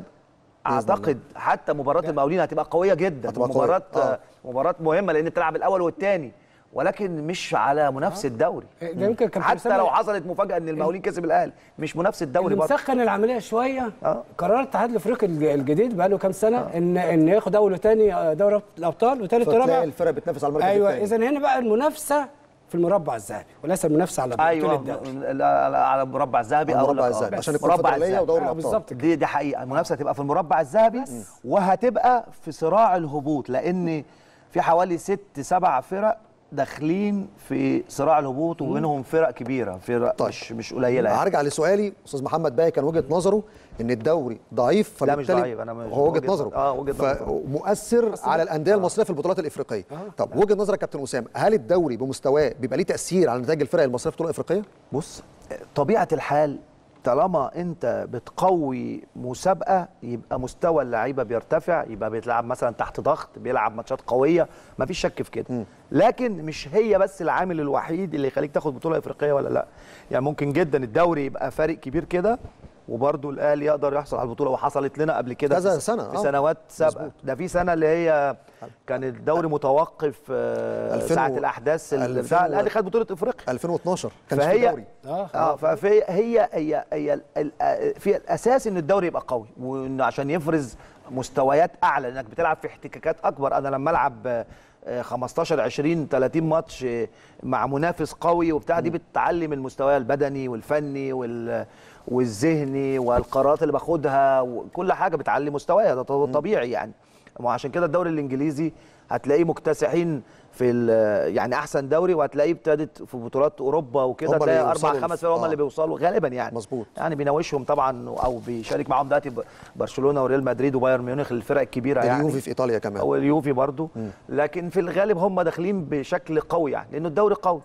اعتقد حتى مباراه المقاولين هتبقى قويه جدا هتبقى قوية. مباراه آه. مباراه مهمه لان تلعب الاول والثاني ولكن مش على منافسه الدوري ده يمكن كان حتى أسامة- لو حصلت مفاجاه ان المقاولين كسب الاهلي مش منافسه الدوري اللي برضه مسخن العمليه شويه آه. قرار الاتحاد الافريقي الج- الجديد بقى له كام سنه ان ان ياخد اول وثاني دوري الابطال وثالث فتلاقي ورابع الفرق بتنافس على المركز ايوه الثاني. اذا هنا بقى المنافسه في المربع الذهبي وليس المنافسه على بطوله ايوه الدوري لا- لا- على المربع الذهبي على أقول المربع لك آه. الذهبي بس. عشان يكون مربع فدرالية الذهبي. ودوري آه، الابطال بالظبط كده. دي دي حقيقه المنافسه هتبقى في المربع الذهبي وهتبقى في صراع الهبوط لان في حوالي ست سبع فرق داخلين في صراع الهبوط ومنهم فرق كبيره فرق طيب. مش مش قليله يعني. هرجع لسؤالي استاذ محمد باقي كان وجهه نظره ان الدوري ضعيف لا مش فبالتالي ضعيف، أنا مش- هو وجهه وجهة نظره نظر. آه، وجهة نظر. فمؤثر على الانديه المصريه في البطولات الافريقيه طب وجهه نظرك كابتن اسامه هل الدوري بمستواه بيبقى ليه تاثير على نتائج الفرق المصريه في البطوله الافريقيه بص طبيعه الحال طالما انت بتقوي مسابقه يبقى مستوى اللعيبه بيرتفع يبقى بيتلعب مثلا تحت ضغط بيلعب ماتشات قويه مفيش شك في كده لكن مش هي بس العامل الوحيد اللي يخليك تاخد بطوله افريقيه ولا لا يعني ممكن جدا الدوري يبقى فارق كبير كده وبرضه الاهلي يقدر يحصل على البطوله وحصلت لنا قبل كده كذا في س- سنة، في آه. سنوات سابقه مظبوط. ده في سنه اللي هي كان الدوري متوقف آه، 2000 ساعه و- الاحداث ال- 2000 بتاع و- الاهلي خد بطوله افريقيا 2012 كان في فهي دوري آه. اه فهي هي هي هي ال- ال- في الاساس ان الدوري يبقى قوي وانه عشان يفرز مستويات اعلى لانك بتلعب في احتكاكات اكبر انا لما العب آه، 15 20 30 ماتش آه، مع منافس قوي وبتاع دي بتعلم المستوى البدني والفني وال والذهني والقرارات اللي باخدها وكل حاجه بتعلي مستوايا ده ط- طبيعي يعني وعشان كده الدوري الانجليزي هتلاقيه مكتسحين في ال- يعني احسن دوري وهتلاقيه ابتدت في بطولات اوروبا وكده هم اللي تلاقي اربع يوصلوا خمس لف- فرق هم آه. اللي بيوصلوا غالبا يعني مظبوط. يعني بيناوشهم طبعا او بيشارك معاهم دلوقتي ب- برشلونه وريال مدريد وبايرن ميونخ الفرق الكبيره يعني اليوفي في ايطاليا كمان او اليوفي برضو لكن في الغالب هم داخلين بشكل قوي يعني لانه الدوري قوي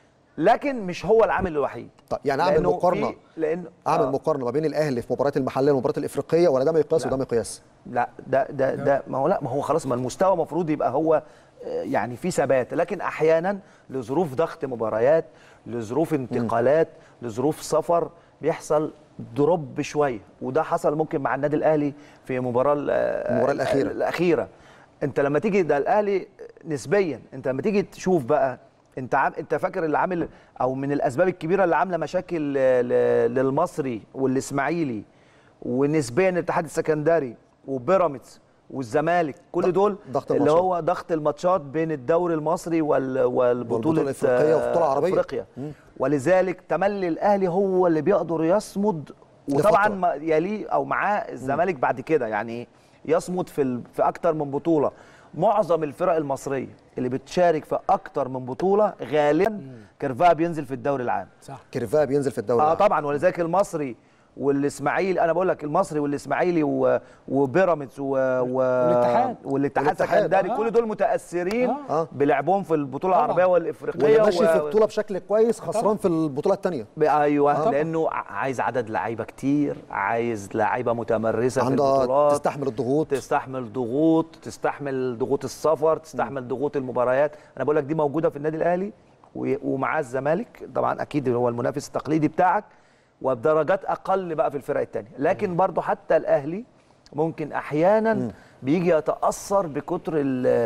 لكن مش هو العامل الوحيد طيب يعني اعمل لأنه مقارنه في- لان اعمل آه. مقارنه ما بين الاهلي في مباريات المحليه والمباريات الافريقيه ولا ده مقياس لا. وده مقياس لا ده ده ده ما هو لا ما هو خلاص ما المستوى المفروض يبقى هو آه، يعني في ثبات لكن احيانا لظروف ضغط مباريات لظروف انتقالات لظروف سفر بيحصل دروب شويه وده حصل ممكن مع النادي الاهلي في مباراه ال- المباراة الأخيرة. الاخيره انت لما تيجي ده الاهلي نسبيا انت لما تيجي تشوف بقى انت عام انت فاكر اللي عامل او من الاسباب الكبيره اللي عامله مشاكل ل- ل- للمصري والاسماعيلي ونسبيا الاتحاد السكندري وبيراميدز والزمالك كل دول ضغط اللي الماتشات. هو ضغط الماتشات بين الدوري المصري وال والبطوله والبطولة الإفريقية والبطولة العربية. افريقيا ولذلك تملي الاهلي هو اللي بيقدر يصمد وطبعا لفترة. ما- يليه او معاه الزمالك بعد كده يعني يصمد في ال... في اكتر من بطوله معظم الفرق المصريه اللي بتشارك في اكتر من بطوله غالبا كيرفها بينزل في الدوري العام صح كيرفا بينزل في الدوري اه العام. طبعا ولذلك المصري والاسماعيلي انا بقول لك المصري والاسماعيلي و- وبيراميدز و... و... والاتحاد. والاتحاد والاتحاد، السكندري آه. كل دول متاثرين آه. آه. بلعبهم في البطوله طبعاً. العربيه واللي والافريقيه ماشي في و... بطوله بشكل كويس خسران في البطوله الثانيه ب- ايوه طبعاً. لانه ع- عايز عدد لعيبه كتير عايز لعيبه متمرسه في عندها البطولات تستحمل الضغوط تستحمل ضغوط تستحمل ضغوط السفر تستحمل ضغوط المباريات انا بقول لك دي موجوده في النادي الاهلي و- ومعاه الزمالك طبعا اكيد هو المنافس التقليدي بتاعك وبدرجات اقل بقى في الفرق الثانيه لكن برضو حتى الاهلي ممكن احيانا بيجي يتاثر بكتر ال-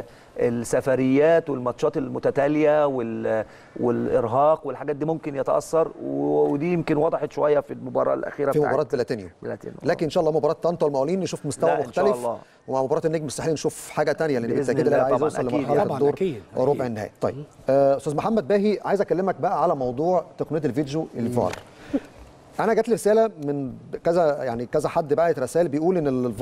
السفريات والماتشات المتتاليه وال- والارهاق والحاجات دي ممكن يتاثر و- ودي يمكن وضحت شويه في المباراه الاخيره في بتاعت مباراه بلاتينيو بلاتينيو. لكن ان شاء الله مباراه طنطا والمقاولين نشوف مستوى لا، إن شاء مختلف الله. ومع مباراه النجم الساحلي نشوف حاجه ثانيه لان بإذن بالتاكيد الله الاهلي عايز طبعاً، يوصل أكيد لمرحله طبعاً، الدور أكيد، ربع أكيد. النهائي طيب آه، استاذ محمد باهي عايز اكلمك بقى على موضوع تقنيه الفيديو الفار انا جات لي رساله من كذا يعني كذا حد بعت رسائل بيقول ان الفار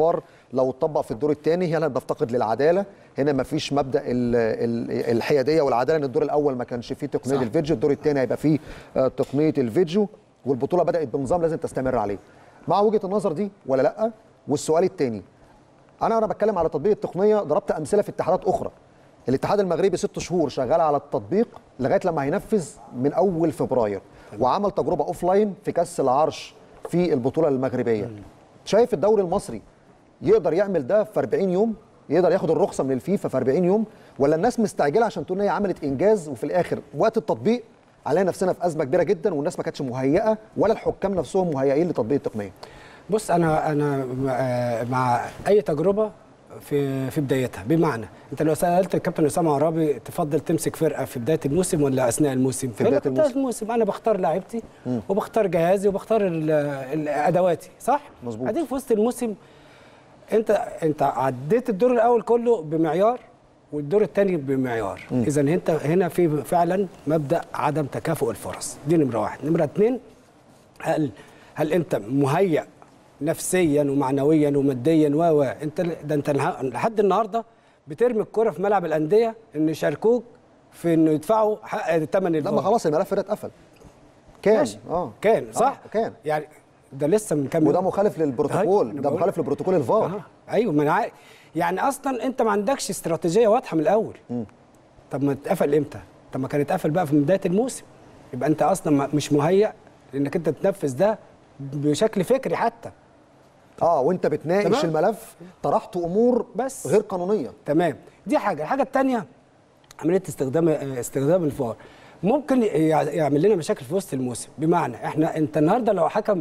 لو اتطبق في الدور الثاني هنا بنفتقد للعداله هنا ما فيش مبدا ال- ال- الحياديه والعداله ان الدور الاول ما كانش فيه تقنيه صح. الفيديو الدور الثاني هيبقى فيه آه، تقنيه الفيديو والبطوله بدات بنظام لازم تستمر عليه مع وجهه النظر دي ولا لا والسؤال الثاني انا وانا بتكلم على تطبيق التقنيه ضربت امثله في اتحادات اخرى الاتحاد المغربي ست شهور شغال على التطبيق لغايه لما هينفذ من اول فبراير وعمل تجربه اوف لاين في كاس العرش في البطوله المغربيه شايف الدوري المصري يقدر يعمل ده في 40 يوم يقدر ياخد الرخصه من الفيفا في 40 يوم ولا الناس مستعجله عشان تقول ان هي عملت انجاز وفي الاخر وقت التطبيق علينا نفسنا في ازمه كبيره جدا والناس ما كانتش مهيئه ولا الحكام نفسهم مهيئين لتطبيق التقنيه بص انا انا مع- مع اي تجربه في في بدايتها بمعنى انت لو سالت الكابتن اسامه عرابي تفضل تمسك فرقه في بدايه الموسم ولا اثناء الموسم في بداية هيقول لك الموسم انا بختار لاعبتي وبختار جهازي وبختار ال- ال- ادواتي صح مظبوط. بعدين في وسط الموسم انت انت عديت الدور الاول كله بمعيار والدور الثاني بمعيار اذا انت هنا في فعلا مبدا عدم تكافؤ الفرص دي نمره واحد نمره اثنين هل هل انت مهيأ نفسيا ومعنويا وماديا و و انت ده انت لح- لحد النهارده بترمي الكره في ملعب الانديه ان يشاركوك في انه يدفعوا حق ثمن لا الفار ما خلاص الملف ده اتقفل كان ماشي. اه كان صح آه كان يعني ده لسه من كام وده يوم. مخالف أيوة، للبروتوكول أنا ده بقول- مخالف لبروتوكول الفار آه. ايوه ما انا عارف. يعني اصلا انت ما عندكش استراتيجيه واضحه من الاول طب ما اتقفل امتى طب ما كان اتقفل بقى في بدايه الموسم يبقى انت اصلا ما- مش مهيأ لانك انت تنفذ ده بشكل فكري حتى اه وانت بتناقش تمام. الملف طرحت امور بس. غير قانونيه تمام دي حاجه الحاجه الثانيه عمليه استخدام استخدام الفار ممكن يع- يعمل لنا مشاكل في وسط الموسم بمعنى احنا انت النهارده لو حكم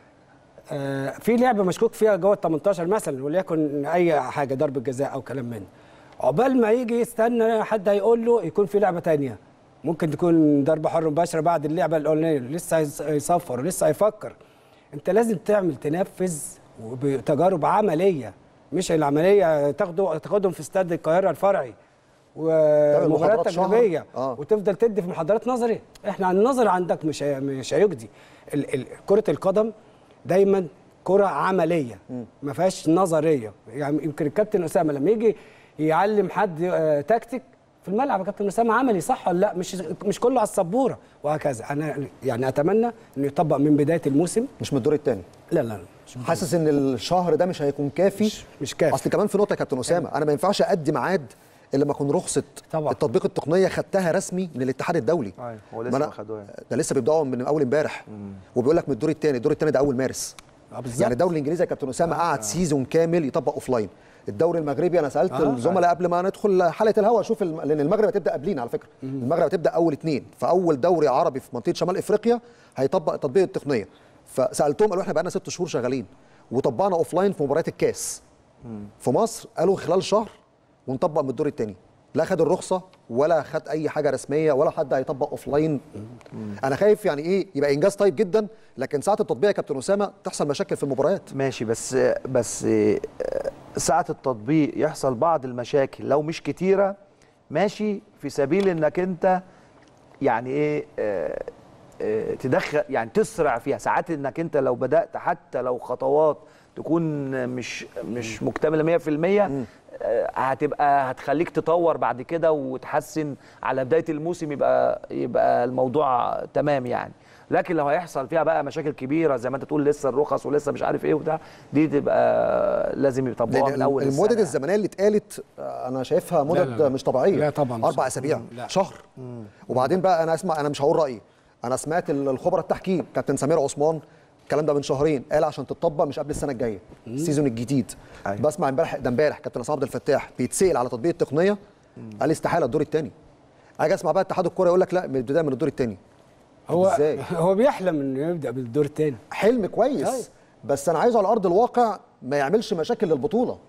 آه، في لعبه مشكوك فيها جوه ال 18 مثلا وليكن اي حاجه ضربه جزاء او كلام من ده عقبال ما يجي يستنى حد هيقول له يكون في لعبه تانية ممكن تكون ضربه حره مباشره بعد اللعبه الاولانيه لسه هيص- هيصفر ولسه هيفكر انت لازم تعمل تنفذ بتجارب عمليه مش العمليه تاخده تاخدهم في استاد القاهره الفرعي ومباريات محاضرات شهر. تجريبيه آه. وتفضل تدي في محاضرات نظري احنا عن النظر عندك مش هي- مش هيجدي ال- ال- كره القدم دايما كره عمليه ما فيهاش نظريه يعني يمكن الكابتن اسامه لما يجي يعلم حد آه، تكتيك في الملعب يا كابتن اسامه عملي صح ولا لا مش مش كله على السبوره وهكذا انا يعني اتمنى انه يطبق من بدايه الموسم مش من الدور الثاني لا لا لا مش حاسس ان الشهر ده مش هيكون كافي مش- مش كافي. اصل كمان في نقطه يا كابتن اسامه انا ما ينفعش ادي ميعاد الا لما اكون رخصه طبعا. التطبيق التقنيه خدتها رسمي من الاتحاد الدولي أيوة، هو لسه ما أنا- ما خدوها. ده لسه بيبداوا من اول امبارح وبيقول لك من الدور الثاني الدور الثاني ده اول مارس آه، بالظبط. يعني الدوري الانجليزي يا كابتن اسامه قعد سيزون كامل يطبق اوف لاين الدوري المغربي انا سالت آه، الزملاء قبل ما ندخل حلقه الهوا اشوف الم... لان المغرب هتبدا قبلينا على فكره المغرب هتبدا اول اثنين فاول دوري عربي في منطقه شمال افريقيا هيطبق تطبيق التقنيه فسالتهم قالوا احنا بقالنا ست شهور شغالين وطبقنا اوف لاين في مباريات الكاس في مصر قالوا خلال شهر ونطبق من الدور الثاني لا خد الرخصه ولا خد اي حاجه رسميه ولا حد هيطبق اوف لاين انا خايف يعني ايه يبقى انجاز طيب جدا لكن ساعه التطبيق يا كابتن اسامه تحصل مشاكل في المباريات ماشي بس بس آه، ساعة التطبيق يحصل بعض المشاكل لو مش كتيرة ماشي في سبيل انك انت يعني ايه آه، آه، تدخل يعني تسرع فيها ساعات انك انت لو بدأت حتى لو خطوات تكون مش مش مكتملة 100% آه، هتبقى هتخليك تطور بعد كده وتحسن على بداية الموسم يبقى يبقى الموضوع تمام يعني لكن لو هيحصل فيها بقى مشاكل كبيره زي ما انت تقول لسه الرخص ولسه مش عارف ايه وبتاع دي تبقى لازم يطبقوها من لان اول المدد السنة. الزمنيه اللي اتقالت آه، انا شايفها مدد لا، لا. مش طبيعيه لا طبعاً مش اربع طبيعية. اسابيع لا. شهر وبعدين بقى انا اسمع انا مش هقول رايي انا سمعت ال- الخبراء التحكيم كابتن سمير عثمان الكلام ده من شهرين قال عشان تطبق مش قبل السنه الجايه السيزون الجديد أيوة. بسمع امبارح ده امبارح كابتن عصام عبد الفتاح بيتسال على تطبيق التقنيه قال استحاله الدور الثاني اجي اسمع بقى اتحاد الكوره يقول لك لا من البدايه من الدور الثاني هو إزاي؟ هو بيحلم انه يبدا بالدور الثاني حلم كويس أيوة. بس انا عايزه على ارض الواقع ما يعملش مشاكل للبطوله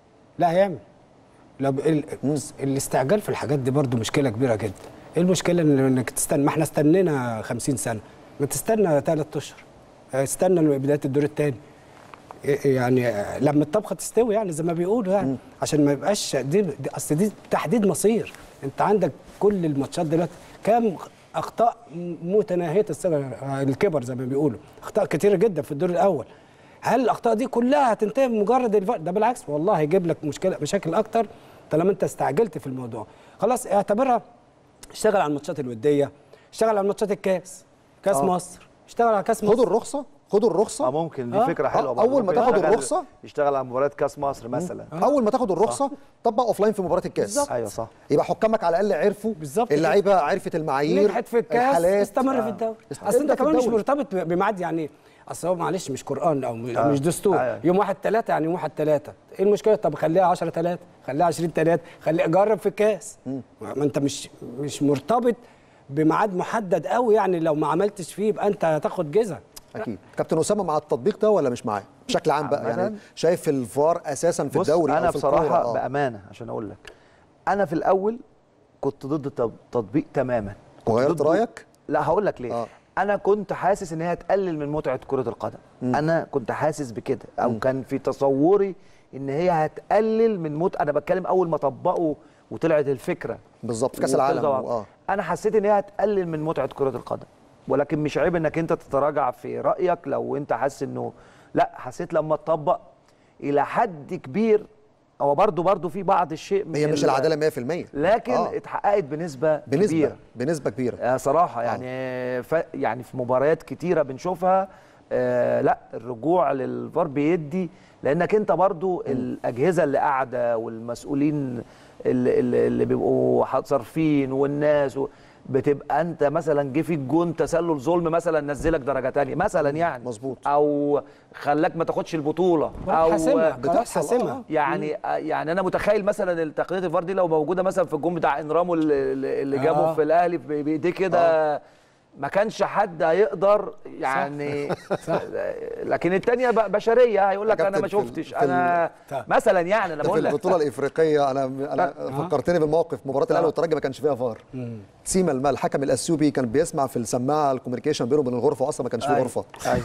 لا هيعمل لو ب- ال... الاستعجال في الحاجات دي برضو مشكله كبيره جدا ايه المشكله إن- انك تستنى ما احنا استنينا 50 سنه ما تستنى ثلاث اشهر استنى بدايه الدور الثاني يعني آه، لما الطبخه تستوي يعني زي ما بيقولوا يعني عشان ما يبقاش دي, دي اصل دي تحديد مصير انت عندك كل الماتشات دلوقتي كام اخطاء متناهيه الصغر آه، الكبر زي ما بيقولوا اخطاء كتيره جدا في الدور الاول هل الاخطاء دي كلها هتنتهي بمجرد الفار ده بالعكس والله هيجيب لك مشكله مشاكل اكتر طالما انت استعجلت في الموضوع خلاص اعتبرها اشتغل على الماتشات الوديه اشتغل على ماتشات الكاس كاس آه. مصر اشتغل على كاس مصر خدوا الرخصه خدوا اه الرخصه ممكن دي آه. فكره حلوه آه، برضه. أول ما ممكن تاخد يشتغل- الرخصة. يشتغل على مباريات كاس مصر مثلا اول ما تاخد الرخصه طبق اوف لاين في مباراه الكاس ايوه صح يبقى حكامك على الاقل عرفوا بالظبط اللعيبه عرفت المعايير نجحت في الكاس الحالات استمر في الدوري است- اصل انت ابدأ في كمان مش الدوري. مرتبط ب- بميعاد يعني اصل هو معلش مش قران او م- آه. مش دستور آه. يوم واحد ثلاثة يعني يوم واحد ثلاثة ايه المشكله طب خليها 10 ثلاثة خليها 20 ثلاثة خليها جرب في الكاس ما انت مش مش مرتبط بميعاد محدد قوي يعني لو ما عملتش فيه يبقى انت هتاخد جزء اكيد كابتن اسامه مع التطبيق ده ولا مش معاه بشكل عام بقى يعني عامةً. شايف الفار اساسا في بص الدوري انا أو في بصراحه الكورة، آه. بامانه عشان اقول لك انا في الاول كنت ضد التط- التطبيق تماما كنت وغيرت ضده. رايك لا هقول لك ليه آه. آه. انا كنت حاسس ان هي هتقلل من متعه كره القدم م. انا كنت حاسس بكده او م. كان في تصوري ان هي هتقلل من متعه انا بتكلم اول ما طبقوا وطلعت الفكره بالظبط في كاس وابتدى العالم طبعاً. اه انا حسيت ان هي هتقلل من متعه كره القدم ولكن مش عيب انك انت تتراجع في رايك لو انت حاسس انه لا حسيت لما تطبق الى حد كبير هو برضه برضه في بعض الشيء من هي مش ال- العداله 100% لكن آه. اتحققت بنسبه بنسبه كبيره بنسبه كبيره آه صراحه يعني ف... يعني في مباريات كتيره بنشوفها آه لا الرجوع للفار بيدي لانك انت برضو الاجهزه اللي قاعده والمسؤولين اللي, اللي, اللي بيبقوا ح- صارفين والناس و... بتبقى انت مثلا جه فيك جون تسلل ظلم مثلا نزلك درجه تانية مثلا يعني مظبوط. او خلاك ما تاخدش البطوله او حاسمها قرار بتحصل، حاسمها آه. يعني يعني انا متخيل مثلا تقنيه الفار دي لو موجوده مثلا في الجون بتاع انرامو اللي, اللي جابه آه. في الاهلي ب- بايديه كده ما كانش حد هيقدر يعني صح. لكن التانية بقى بشريه هيقول لك يا انا ما كابتن في ال- شفتش في ال- انا طيب. مثلا يعني انا في بقول لك البطوله الافريقيه انا انا فكرتني بالموقف مباراه الاهلي والترجي ما كانش فيها فار سيما المال الحكم الاثيوبي كان بيسمع في السماعه الكوميونيكيشن بينه وبين الغرفه واصلا ما كانش فيه أيوة. غرفه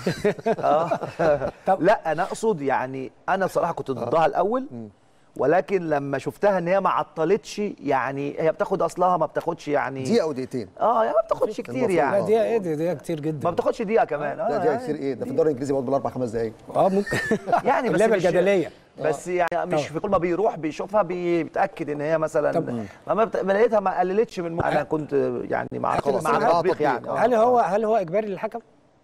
اه طب- لا انا اقصد يعني انا بصراحه كنت ضدها الاول ولكن لما شفتها ان هي ما عطلتش يعني هي بتاخد اصلها ما بتاخدش يعني دقيقه او دقيقتين اه يعني ما بتاخدش كتير المفروض. لا يعني دي ايه دي, دي كتير جدا ما بتاخدش دقيقه كمان لا اه دي يعني كتير ايه ده في الدوري الانجليزي بيقعد بالاربع خمس دقائق اه ممكن يعني بس اللعبه مش- الجدليه بس يعني مش في كل ما بيروح بيشوفها بي- بيتاكد ان هي مثلا طب- ما بت... ما لقيتها ما قللتش من انا كنت يعني مع خلاص، مع أنا التطبيق تطبيق. يعني آه. هل هو هل هو اجباري للحكم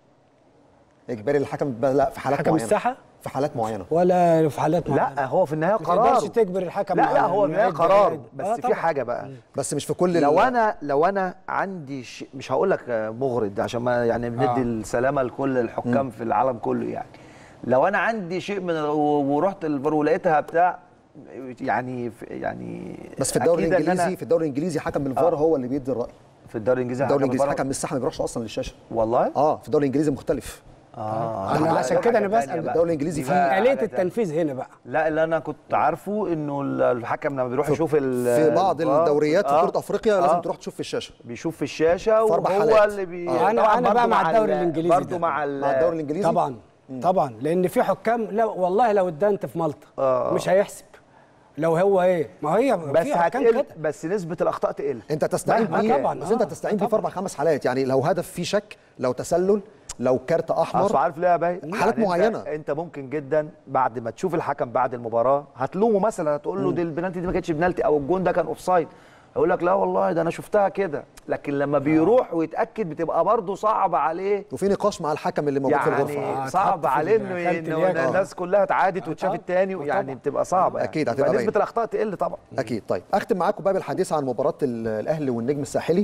اجباري الحكم ب- لا في حالات حكم معينه الساحه في حالات معينه ولا في حالات معينه لا هو في النهايه ما قرار تقدرش تجبر الحكم لا لا على هو في النهايه الميعاد قرار ده. بس آه في طبعاً. حاجه بقى بس مش في كل ال- لو انا لو انا عندي ش... مش هقول لك مغرض عشان ما يعني بندي آه. السلامه لكل الحكام في العالم كله يعني لو انا عندي شيء من و- ورحت الفار ولقيتها بتاع يعني في يعني بس في الدوري أكيد إن الانجليزي أنا- في الدوري الانجليزي حكم الفار هو اللي بيدي الراي في الدوري الانجليزي الدوري حكم الانجليزي الفار- حكم من الساحه ما بيروحش اصلا للشاشه والله اه في الدوري الانجليزي مختلف اه أنا لا، عشان ده كده حاجة أنا بسأل تانية بقى. الدوري الإنجليزي دي فيه بقى آلية حاجة تانية. التنفيذ هنا بقى لا اللي انا كنت عارفه انه الحكم لما بيروح يشوف ال- في بعض الفار، الدوريات في آه، كره افريقيا لازم آه، تروح تشوف في الشاشه بيشوف في الشاشه في أربع وهو حالات. اللي بي آه. أنا- طبعاً أنا بقى برضو مع ال- الدوري الإنجليزي برضو ده. مع ال- مع الدوري الانجليزي طبعا طبعا لان في حكام لا والله لو ادانت في مالطا آه. مش هيحسب لو هو ايه ما هي بس في حكام هتقل كده بس نسبه الاخطاء تقل انت تستعين مهما بيه كان. طبعاً، بس انت آه، تستعين بيه في طبعاً. اربع خمس حالات يعني لو هدف فيه شك لو تسلل لو كارت اصل احمر عارف ليه يا باي حالات أنت- معينة. انت ممكن جدا بعد ما تشوف الحكم بعد المباراه هتلومه مثلا هتقول له دي البنالتي دي ما كانتش بنالتي او الجون ده كان اوفسايد يقول لك لا والله ده انا شفتها كده لكن لما بيروح ويتاكد بتبقى برضه صعب عليه وفي نقاش مع الحكم اللي موجود في الغرفه يعني آه، صعب اتحط في عليه ال- انه كارت انه اليد. إن الناس كلها اتعادت واتشاف طبعاً. التاني آه، يعني طبعاً. بتبقى صعبه يعني. أكيد هتبقى فنسبه باينة. الاخطاء تقل طبعا اكيد طيب اختم معاكم بقى بالحديث عن مباراه ال- الاهلي والنجم الساحلي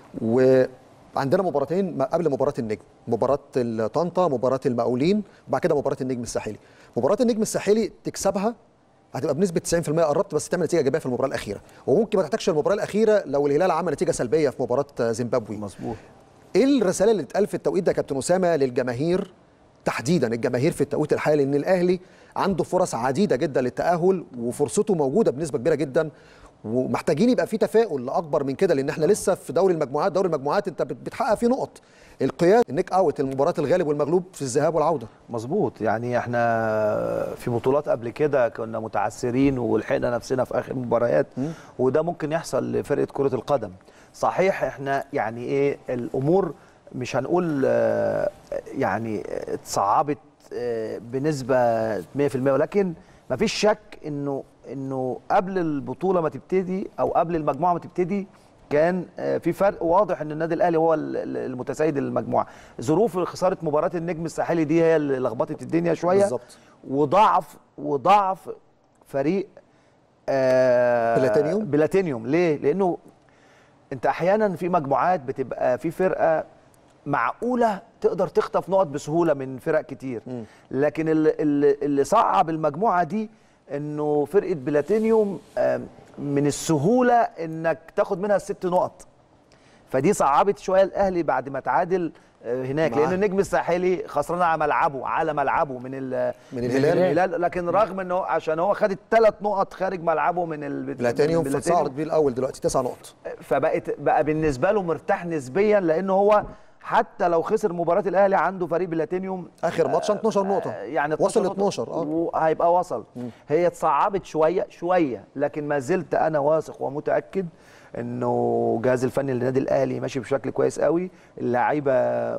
وعندنا مباراتين ما قبل مباراه النجم مباراه طنطا مباراه المقاولين وبعد كده مباراه النجم الساحلي مباراه النجم الساحلي تكسبها هتبقى بنسبه 90% قربت بس تعمل نتيجه ايجابيه في المباراه الاخيره وممكن ما تحتاجش المباراه الاخيره لو الهلال عمل نتيجه سلبيه في مباراه زيمبابوي مظبوط ايه الرساله اللي اتقال في التوقيت ده يا كابتن اسامه للجماهير تحديدا الجماهير في التوقيت الحالي ان الاهلي عنده فرص عديده جدا للتاهل وفرصته موجوده بنسبه كبيره جدا ومحتاجين يبقى في تفاؤل لاكبر من كده لان احنا لسه في دوري المجموعات دوري المجموعات انت بت- بتحقق فيه نقط القياد النيك اوت المباراه الغالب والمغلوب في الذهاب والعوده مظبوط يعني احنا في بطولات قبل كده كنا متعثرين ولحقنا نفسنا في اخر مباريات وده ممكن يحصل لفرقه كره القدم صحيح احنا يعني ايه الامور مش هنقول آه، يعني اتصعبت آه، بنسبه 100% ولكن ما فيش شك انه انه قبل البطوله ما تبتدي او قبل المجموعه ما تبتدي كان آه، في فرق واضح ان النادي الاهلي هو ال- ال- المتسيد المجموعه ظروف خساره مباراه النجم الساحلي دي هي اللي لخبطت الدنيا شويه بالظبط. وضعف وضعف فريق آه بلاتينيوم؟ بلاتينيوم ليه لانه انت احيانا في مجموعات بتبقى في فرقه معقوله تقدر تخطف نقط بسهوله من فرق كتير لكن اللي, اللي, اللي صعب المجموعه دي انه فرقه بلاتينيوم آم، من السهوله انك تاخد منها الست نقط فدي صعبت شويه الاهلي بعد ما تعادل آه، هناك معاه. لان النجم الساحلي خسران على ملعبه على ملعبه من ال- من الهلال. الهلال لكن رغم انه عشان هو خد الثلاث نقط خارج ملعبه من ال- بلاتينيوم من فتصعد بيه الاول دلوقتي تسع نقط فبقت بقى بالنسبه له مرتاح نسبيا لانه هو حتى لو خسر مباراه الاهلي عنده فريق بلاتينيوم اخر ماتش 12 نقطه آه، يعني وصل 12 12 اه وهيبقى وصل هي اتصعبت شويه شويه لكن ما زلت انا واثق ومتاكد انه الجهاز الفني للنادي الاهلي ماشي بشكل كويس قوي اللعيبه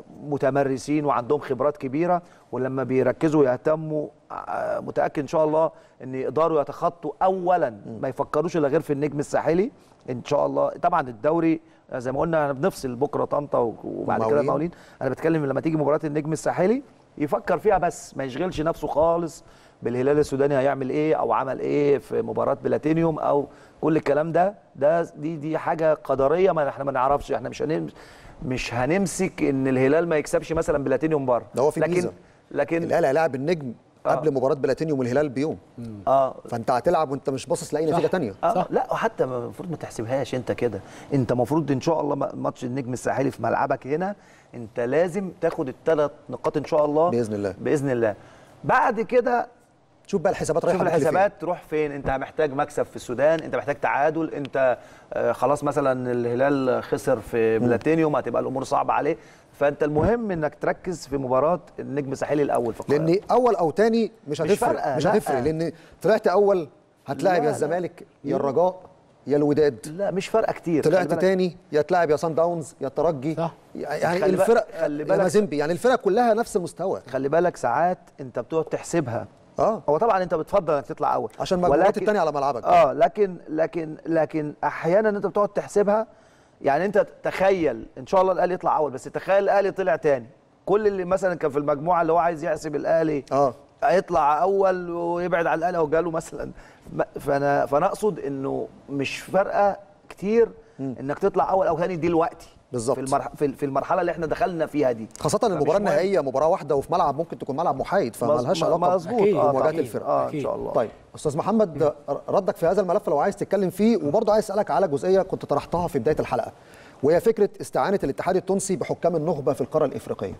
متمرسين وعندهم خبرات كبيره ولما بيركزوا ويهتموا آه، متاكد ان شاء الله ان يقدروا يتخطوا اولا ما يفكروش الا غير في النجم الساحلي ان شاء الله طبعا الدوري آه، زي ما قلنا احنا بنفصل بكره طنطا وبعد كده المقاولين. المقاولين انا بتكلم لما تيجي مباراه النجم الساحلي يفكر فيها بس ما يشغلش نفسه خالص بالهلال السوداني هيعمل ايه او عمل ايه في مباراه بلاتينيوم او كل الكلام ده ده دي دي حاجه قدريه ما احنا ما نعرفش احنا مش هنم مش هنمسك ان الهلال ما يكسبش مثلا بلاتينيوم بره ده هو في لكن ميزة. لكن الاهلي هيلاعب النجم قبل مباراه بلاتينيوم والهلال بيوم اه فانت هتلعب وانت مش باصص لاي نتيجه ثانيه اه لا وحتى ما- المفروض ما تحسبهاش انت كده انت المفروض ان شاء الله ما- ماتش النجم الساحلي في ملعبك هنا انت لازم تاخد الثلاث نقاط ان شاء الله بإذن الله. باذن الله بعد كده شوف بقى الحسابات رايحه شوف بيك لفين. الحسابات تروح فين انت محتاج مكسب في السودان انت محتاج تعادل انت آه، خلاص مثلا الهلال خسر في بلاتينيوم هتبقى الامور صعبه عليه فانت المهم انك تركز في مباراه النجم الساحلي الاول في القاهرة. لان اول او تاني مش مش هتفرق فارقة، مش لا. هتفرق لان طلعت اول هتلاعب لا، يا لا. الزمالك يا الرجاء يا الوداد لا مش فارقه كتير خلي طلعت بالك. تاني يا تلاعب يا سان داونز يا الترجي صح. يعني خلي بالك- الفرق خلي يا بالك- مازيمبي يعني الفرق كلها نفس المستوى خلي بالك ساعات انت بتقعد تحسبها اه هو طبعا انت بتفضل انك تطلع اول عشان المجموعات ولكن- التانية على ملعبك اه لكن لكن لكن احيانا انت بتقعد تحسبها يعني انت تخيل ان شاء الله الاهلي يطلع اول بس تخيل الاهلي طلع تاني كل اللي مثلا كان في المجموعه اللي هو عايز يحسب الاهلي اه هيطلع اول ويبعد عن الاهلي وجاله مثلا م- فانا فانا اقصد انه مش فارقه كتير انك تطلع اول او ثاني دلوقتي بالظبط. في المرح في في المرحله اللي احنا دخلنا فيها دي خاصة فمش المباراة مهم. النهائية مباراة واحدة وفي ملعب ممكن تكون ملعب محايد فمالهاش مظ- علاقة مظبوط أكيد. اه بمواجهات طبعاً. الفرق. اه ان أكيد. شاء الله طيب استاذ محمد ردك في هذا الملف لو عايز تتكلم فيه وبرضه عايز اسالك على جزئيه كنت طرحتها في بدايه الحلقه وهي فكره استعانه الاتحاد التونسي بحكام النخبه في القاره الافريقيه.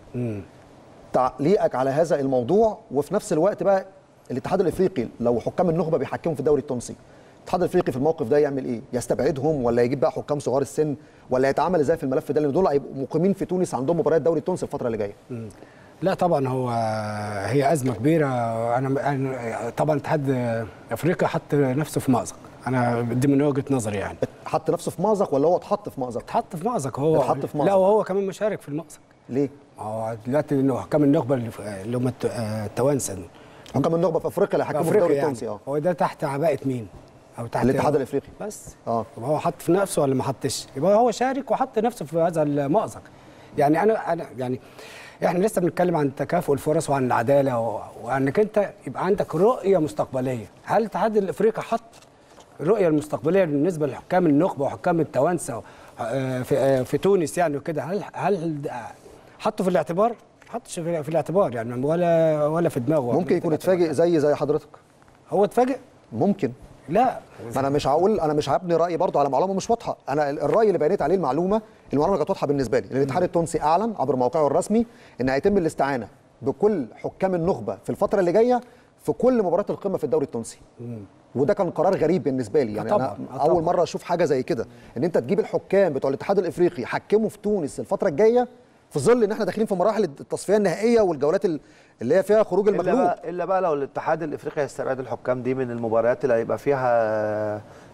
تعليقك على هذا الموضوع وفي نفس الوقت بقى الاتحاد الافريقي لو حكام النخبه بيحكموا في الدوري التونسي الاتحاد الافريقي في الموقف ده يعمل ايه؟ يستبعدهم ولا يجيب بقى حكام صغار السن ولا يتعامل ازاي في الملف ده لان دول هيبقوا مقيمين في تونس عندهم مباريات دوري التونسي الفتره اللي جايه. لا طبعا هو هي ازمه كبيره انا أنا طبعا اتحاد افريقيا حط نفسه في مأزق انا دي من وجهه نظري يعني حط نفسه في مأزق ولا هو اتحط في مأزق؟ اتحط في مأزق هو اتحط في مأزق. لا وهو كمان مشارك في المأزق ليه؟ ما هو دلوقتي انه حكام النخبه اللي في- اللي هم الت- آه، التوانسه دول. حكام النخبه في افريقيا اللي في هيحكموا في الدوري افريقيا التونسي يعني اه هو ده تحت عباءه مين؟ او تحت الاتحاد الافريقي بس اه يبقى هو حط في نفسه ولا ما حطش يبقى هو شارك وحط نفسه في هذا المأزق يعني انا انا يعني احنا لسه بنتكلم عن تكافؤ الفرص وعن العداله و- وانك انت يبقى عندك رؤيه مستقبليه هل الاتحاد الافريقي حط الرؤيه المستقبليه بالنسبه لحكام النخبه وحكام التوانسه آه، في آه، في تونس يعني وكده هل هل حطوا في الاعتبار؟ ما حطش في في الاعتبار يعني ولا ولا في دماغه ممكن يكون اتفاجئ زي زي حضرتك هو اتفاجئ؟ ممكن لا ما انا مش هقول انا مش هبني رايي برضو على معلومه مش واضحه انا ال- الراي اللي بنيت عليه المعلومه المعلومه كانت واضحه بالنسبه لي لان الاتحاد التونسي اعلن عبر موقعه الرسمي ان هيتم الاستعانه بكل حكام النخبه في الفتره اللي جايه في كل مباريات القمه في الدوري التونسي وده كان قرار غريب بالنسبه لي يعني طبعاً، انا آه طبعاً. اول مره اشوف حاجه زي كده ان انت تجيب الحكام بتوع الاتحاد الافريقي يحكموا في تونس الفتره الجايه في ظل ان احنا داخلين في مراحل التصفيه النهائيه والجولات ال- اللي هي فيها خروج الا المغلوب بقى الا بقى لو الاتحاد الافريقي هيستبعد الحكام دي من المباريات اللي هيبقى فيها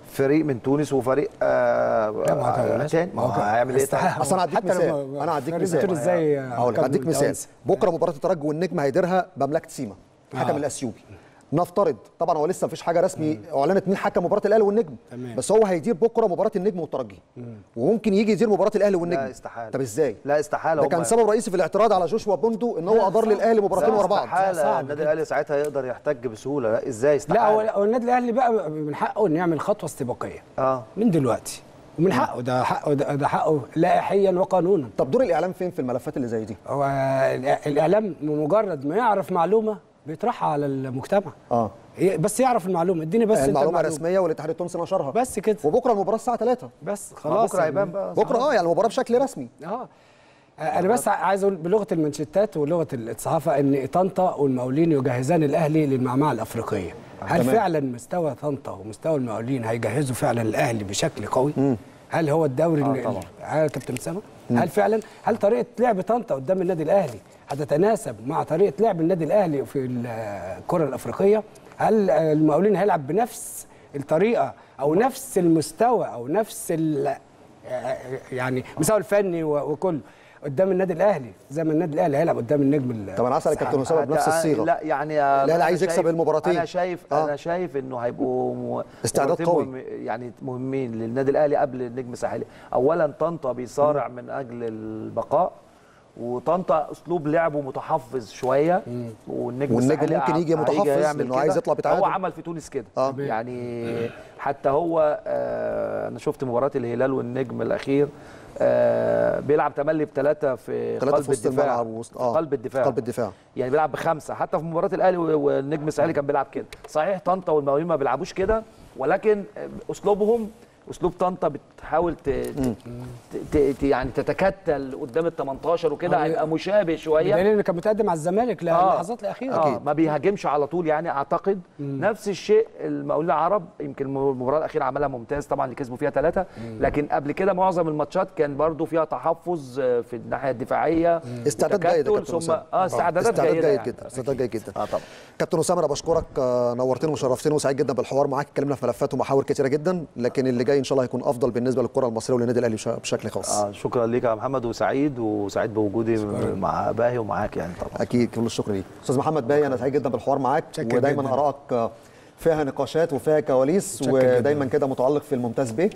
فريق من تونس وفريق آه لا، ما هو آه لازم. تاني ما هو ما هو هيعمل ايه استحق. طيب؟ اصل انا هديك حتى مثال لو- انا هديك فريق مثال تونس ازاي هقول لك كان هديك مثال متونس؟ بكره مباراه الترجي والنجم هيديرها بمملكه سيما الحكم آه. الاثيوبي نفترض طبعا هو لسه مفيش حاجه رسمي اعلنت مين حكم مباراه الاهلي والنجم تمام. بس هو هيدير بكره مباراه النجم والترجي وممكن يجي يدير مباراه الاهلي والنجم لا استحاله طب ازاي لا استحاله ده هم- كان سبب رئيسي في الاعتراض على جوشوا بوندو ان هو ادار للاهلي مباراتين لا ورا بعض استحاله صعب النادي جدا. الاهلي ساعتها يقدر يحتج بسهوله لا ازاي لا استحاله هو هو النادي الاهلي بقى من حقه انه يعمل خطوه استباقيه اه من دلوقتي ومن حقه ده حقه ده, ده حقه لائحيا وقانونا طب دور الاعلام فين في الملفات اللي زي دي هو الإع- الاعلام مجرد ما يعرف معلومه بيطرحها على المجتمع اه ي- بس يعرف المعلومه اديني بس انت المعلومه رسميه والاتحاد التونسي نشرها بس كده وبكره المباراه الساعه 3 بس ما خلاص بكره هيبان بقى بكره اه يعني المباراه بشكل رسمي اه انا بس عايز اقول بلغه المانشيتات ولغه الصحافه ان طنطا والمقاولين يجهزان الاهلي للمعمعه الافريقيه هل تمام. فعلا مستوى طنطا ومستوى المقاولين هيجهزوا فعلا الاهلي بشكل قوي هل هو الدوري آه اللي طبعا. آه كابتن اسامه هل فعلا هل طريقه لعب طنطا قدام النادي الاهلي هتتناسب مع طريقه لعب النادي الاهلي في الكره الافريقيه هل المقاولين هيلعب بنفس الطريقه او نفس المستوى او نفس ال يعني المستوى الفني و- وكله قدام النادي الاهلي زي ما النادي الاهلي هيلعب قدام النجم ال- طب انا اسال الكابتن اسامه بنفس ده- الصيغه لا يعني الأهلي أنا عايز يكسب شايف- المباراتين. انا شايف آه. انا شايف انه هيبقوا م- استعداد مباراتين قوي. مهم يعني مهمين للنادي الاهلي قبل النجم الساحلي اولا طنطا بيصارع من اجل البقاء وطنطا اسلوب لعبه متحفظ شويه والنجم والنجم الساحلي ممكن يجي هيجي متحفظ يعمل لأنه كده. عايز يطلع بتعادل. هو عمل في تونس كده آه. يعني حتى هو آه انا شفت مباراه الهلال والنجم الاخير آه بيلعب تملي بثلاثه في ثلاثة قلب في وسط الدفاع الملعب ووسط- آه. قلب الدفاع قلب الدفاع يعني بيلعب بخمسه حتى في مباراه الاهلي والنجم الساحلي كان بيلعب كده صحيح طنطا والمقاولين ما بيلعبوش كده ولكن اسلوبهم اسلوب طنطا بتحاول ت... ت... ت... يعني تتكتل قدام ال 18 وكده آه. هيبقى مشابه شويه بدليل انه كان متقدم على الزمالك للحظات الاخيره اه ما بيهاجمش على طول يعني اعتقد نفس الشيء المقاولين العرب يمكن المباراه الاخيره عملها ممتاز طبعا اللي كسبوا فيها ثلاثه لكن قبل كده معظم الماتشات كان برضو فيها تحفظ آه، في الناحيه الدفاعيه استعداد جيد يا وتكتل، كابتن ثم أسامة. اه استعدادات استعداد جيده جيد يعني. جدا استعداد جيد جدا اه طبعا كابتن اسامه انا بشكرك آه، نورتني وشرفتني وسعيد جدا بالحوار معاك اتكلمنا في ملفات ومحاور كتيره جدا لكن اللي جاي ان شاء الله هيكون افضل بالنسبه للكره المصريه وللنادي الاهلي بش- بشكل خاص آه شكرا ليك يا محمد وسعيد وسعيد بوجودي مع باهي ومعاك يعني طبعا اكيد كل الشكر ليك استاذ محمد باهي انا سعيد جدا بالحوار معاك شكراً ودايما جداً. ارائك آه، فيها نقاشات وفيها كواليس شكراً ودايما جداً. كده متعلق في الممتاز به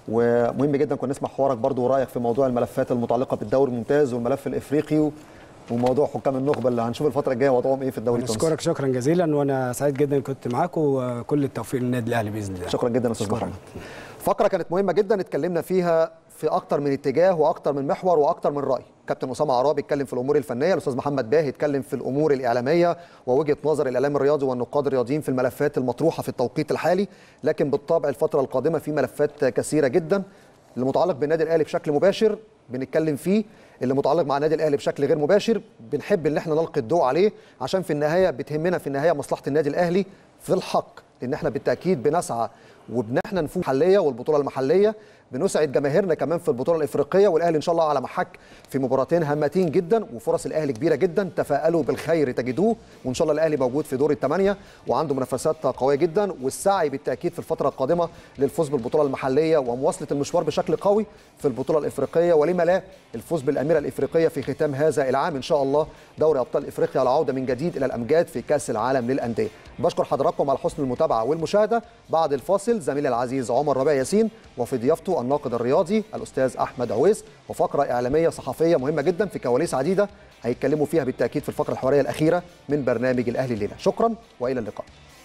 ومهم جدا كنا نسمع حوارك برضو ورايك في موضوع الملفات المتعلقه بالدوري الممتاز والملف الافريقي و- وموضوع حكام النخبه اللي هنشوف الفتره الجايه وضعهم ايه في الدوري التونسي اشكرك شكرا جزيلا وانا سعيد جدا كنت معاكم وكل التوفيق للنادي الاهلي باذن الله شكرا جدا يا استاذ شكراً. محمد فقره كانت مهمه جدا اتكلمنا فيها في اكتر من اتجاه واكتر من محور واكتر من راي كابتن اسامه عرابي اتكلم في الامور الفنيه الاستاذ محمد باهي اتكلم في الامور الاعلاميه ووجهه نظر الاعلام الرياضي والنقاد الرياضيين في الملفات المطروحه في التوقيت الحالي لكن بالطبع الفتره القادمه في ملفات كثيره جدا المتعلق بالنادي الاهلي بشكل مباشر بنتكلم فيه اللي متعلق مع النادي الاهلي بشكل غير مباشر بنحب ان احنا نلقي الضوء عليه عشان في النهايه بتهمنا في النهايه مصلحه النادي الاهلي في الحق لان احنا بالتاكيد بنسعى وبن احنا نفوز المحليه والبطوله المحليه بنسعد جماهيرنا كمان في البطوله الافريقيه والاهلي ان شاء الله على محك في مباراتين هامتين جدا وفرص الاهلي كبيره جدا تفائلوا بالخير تجدوه وان شاء الله الاهلي موجود في دور الثمانيه وعنده منافسات قويه جدا والسعي بالتاكيد في الفتره القادمه للفوز بالبطوله المحليه ومواصله المشوار بشكل قوي في البطوله الافريقيه ولما لا الفوز بالاميره الافريقيه في ختام هذا العام ان شاء الله دوري ابطال افريقيا العوده من جديد الى الامجاد في كاس العالم للانديه بشكر حضراتكم على حسن المتابعه والمشاهده بعد الفاصل زميلي العزيز عمر ربيع ياسين وفي ضيافته الناقد الرياضي الاستاذ احمد عويس وفقره اعلاميه صحفيه مهمه جدا في كواليس عديده هيتكلموا فيها بالتاكيد في الفقره الحواريه الاخيره من برنامج الاهلي الليله شكرا والى اللقاء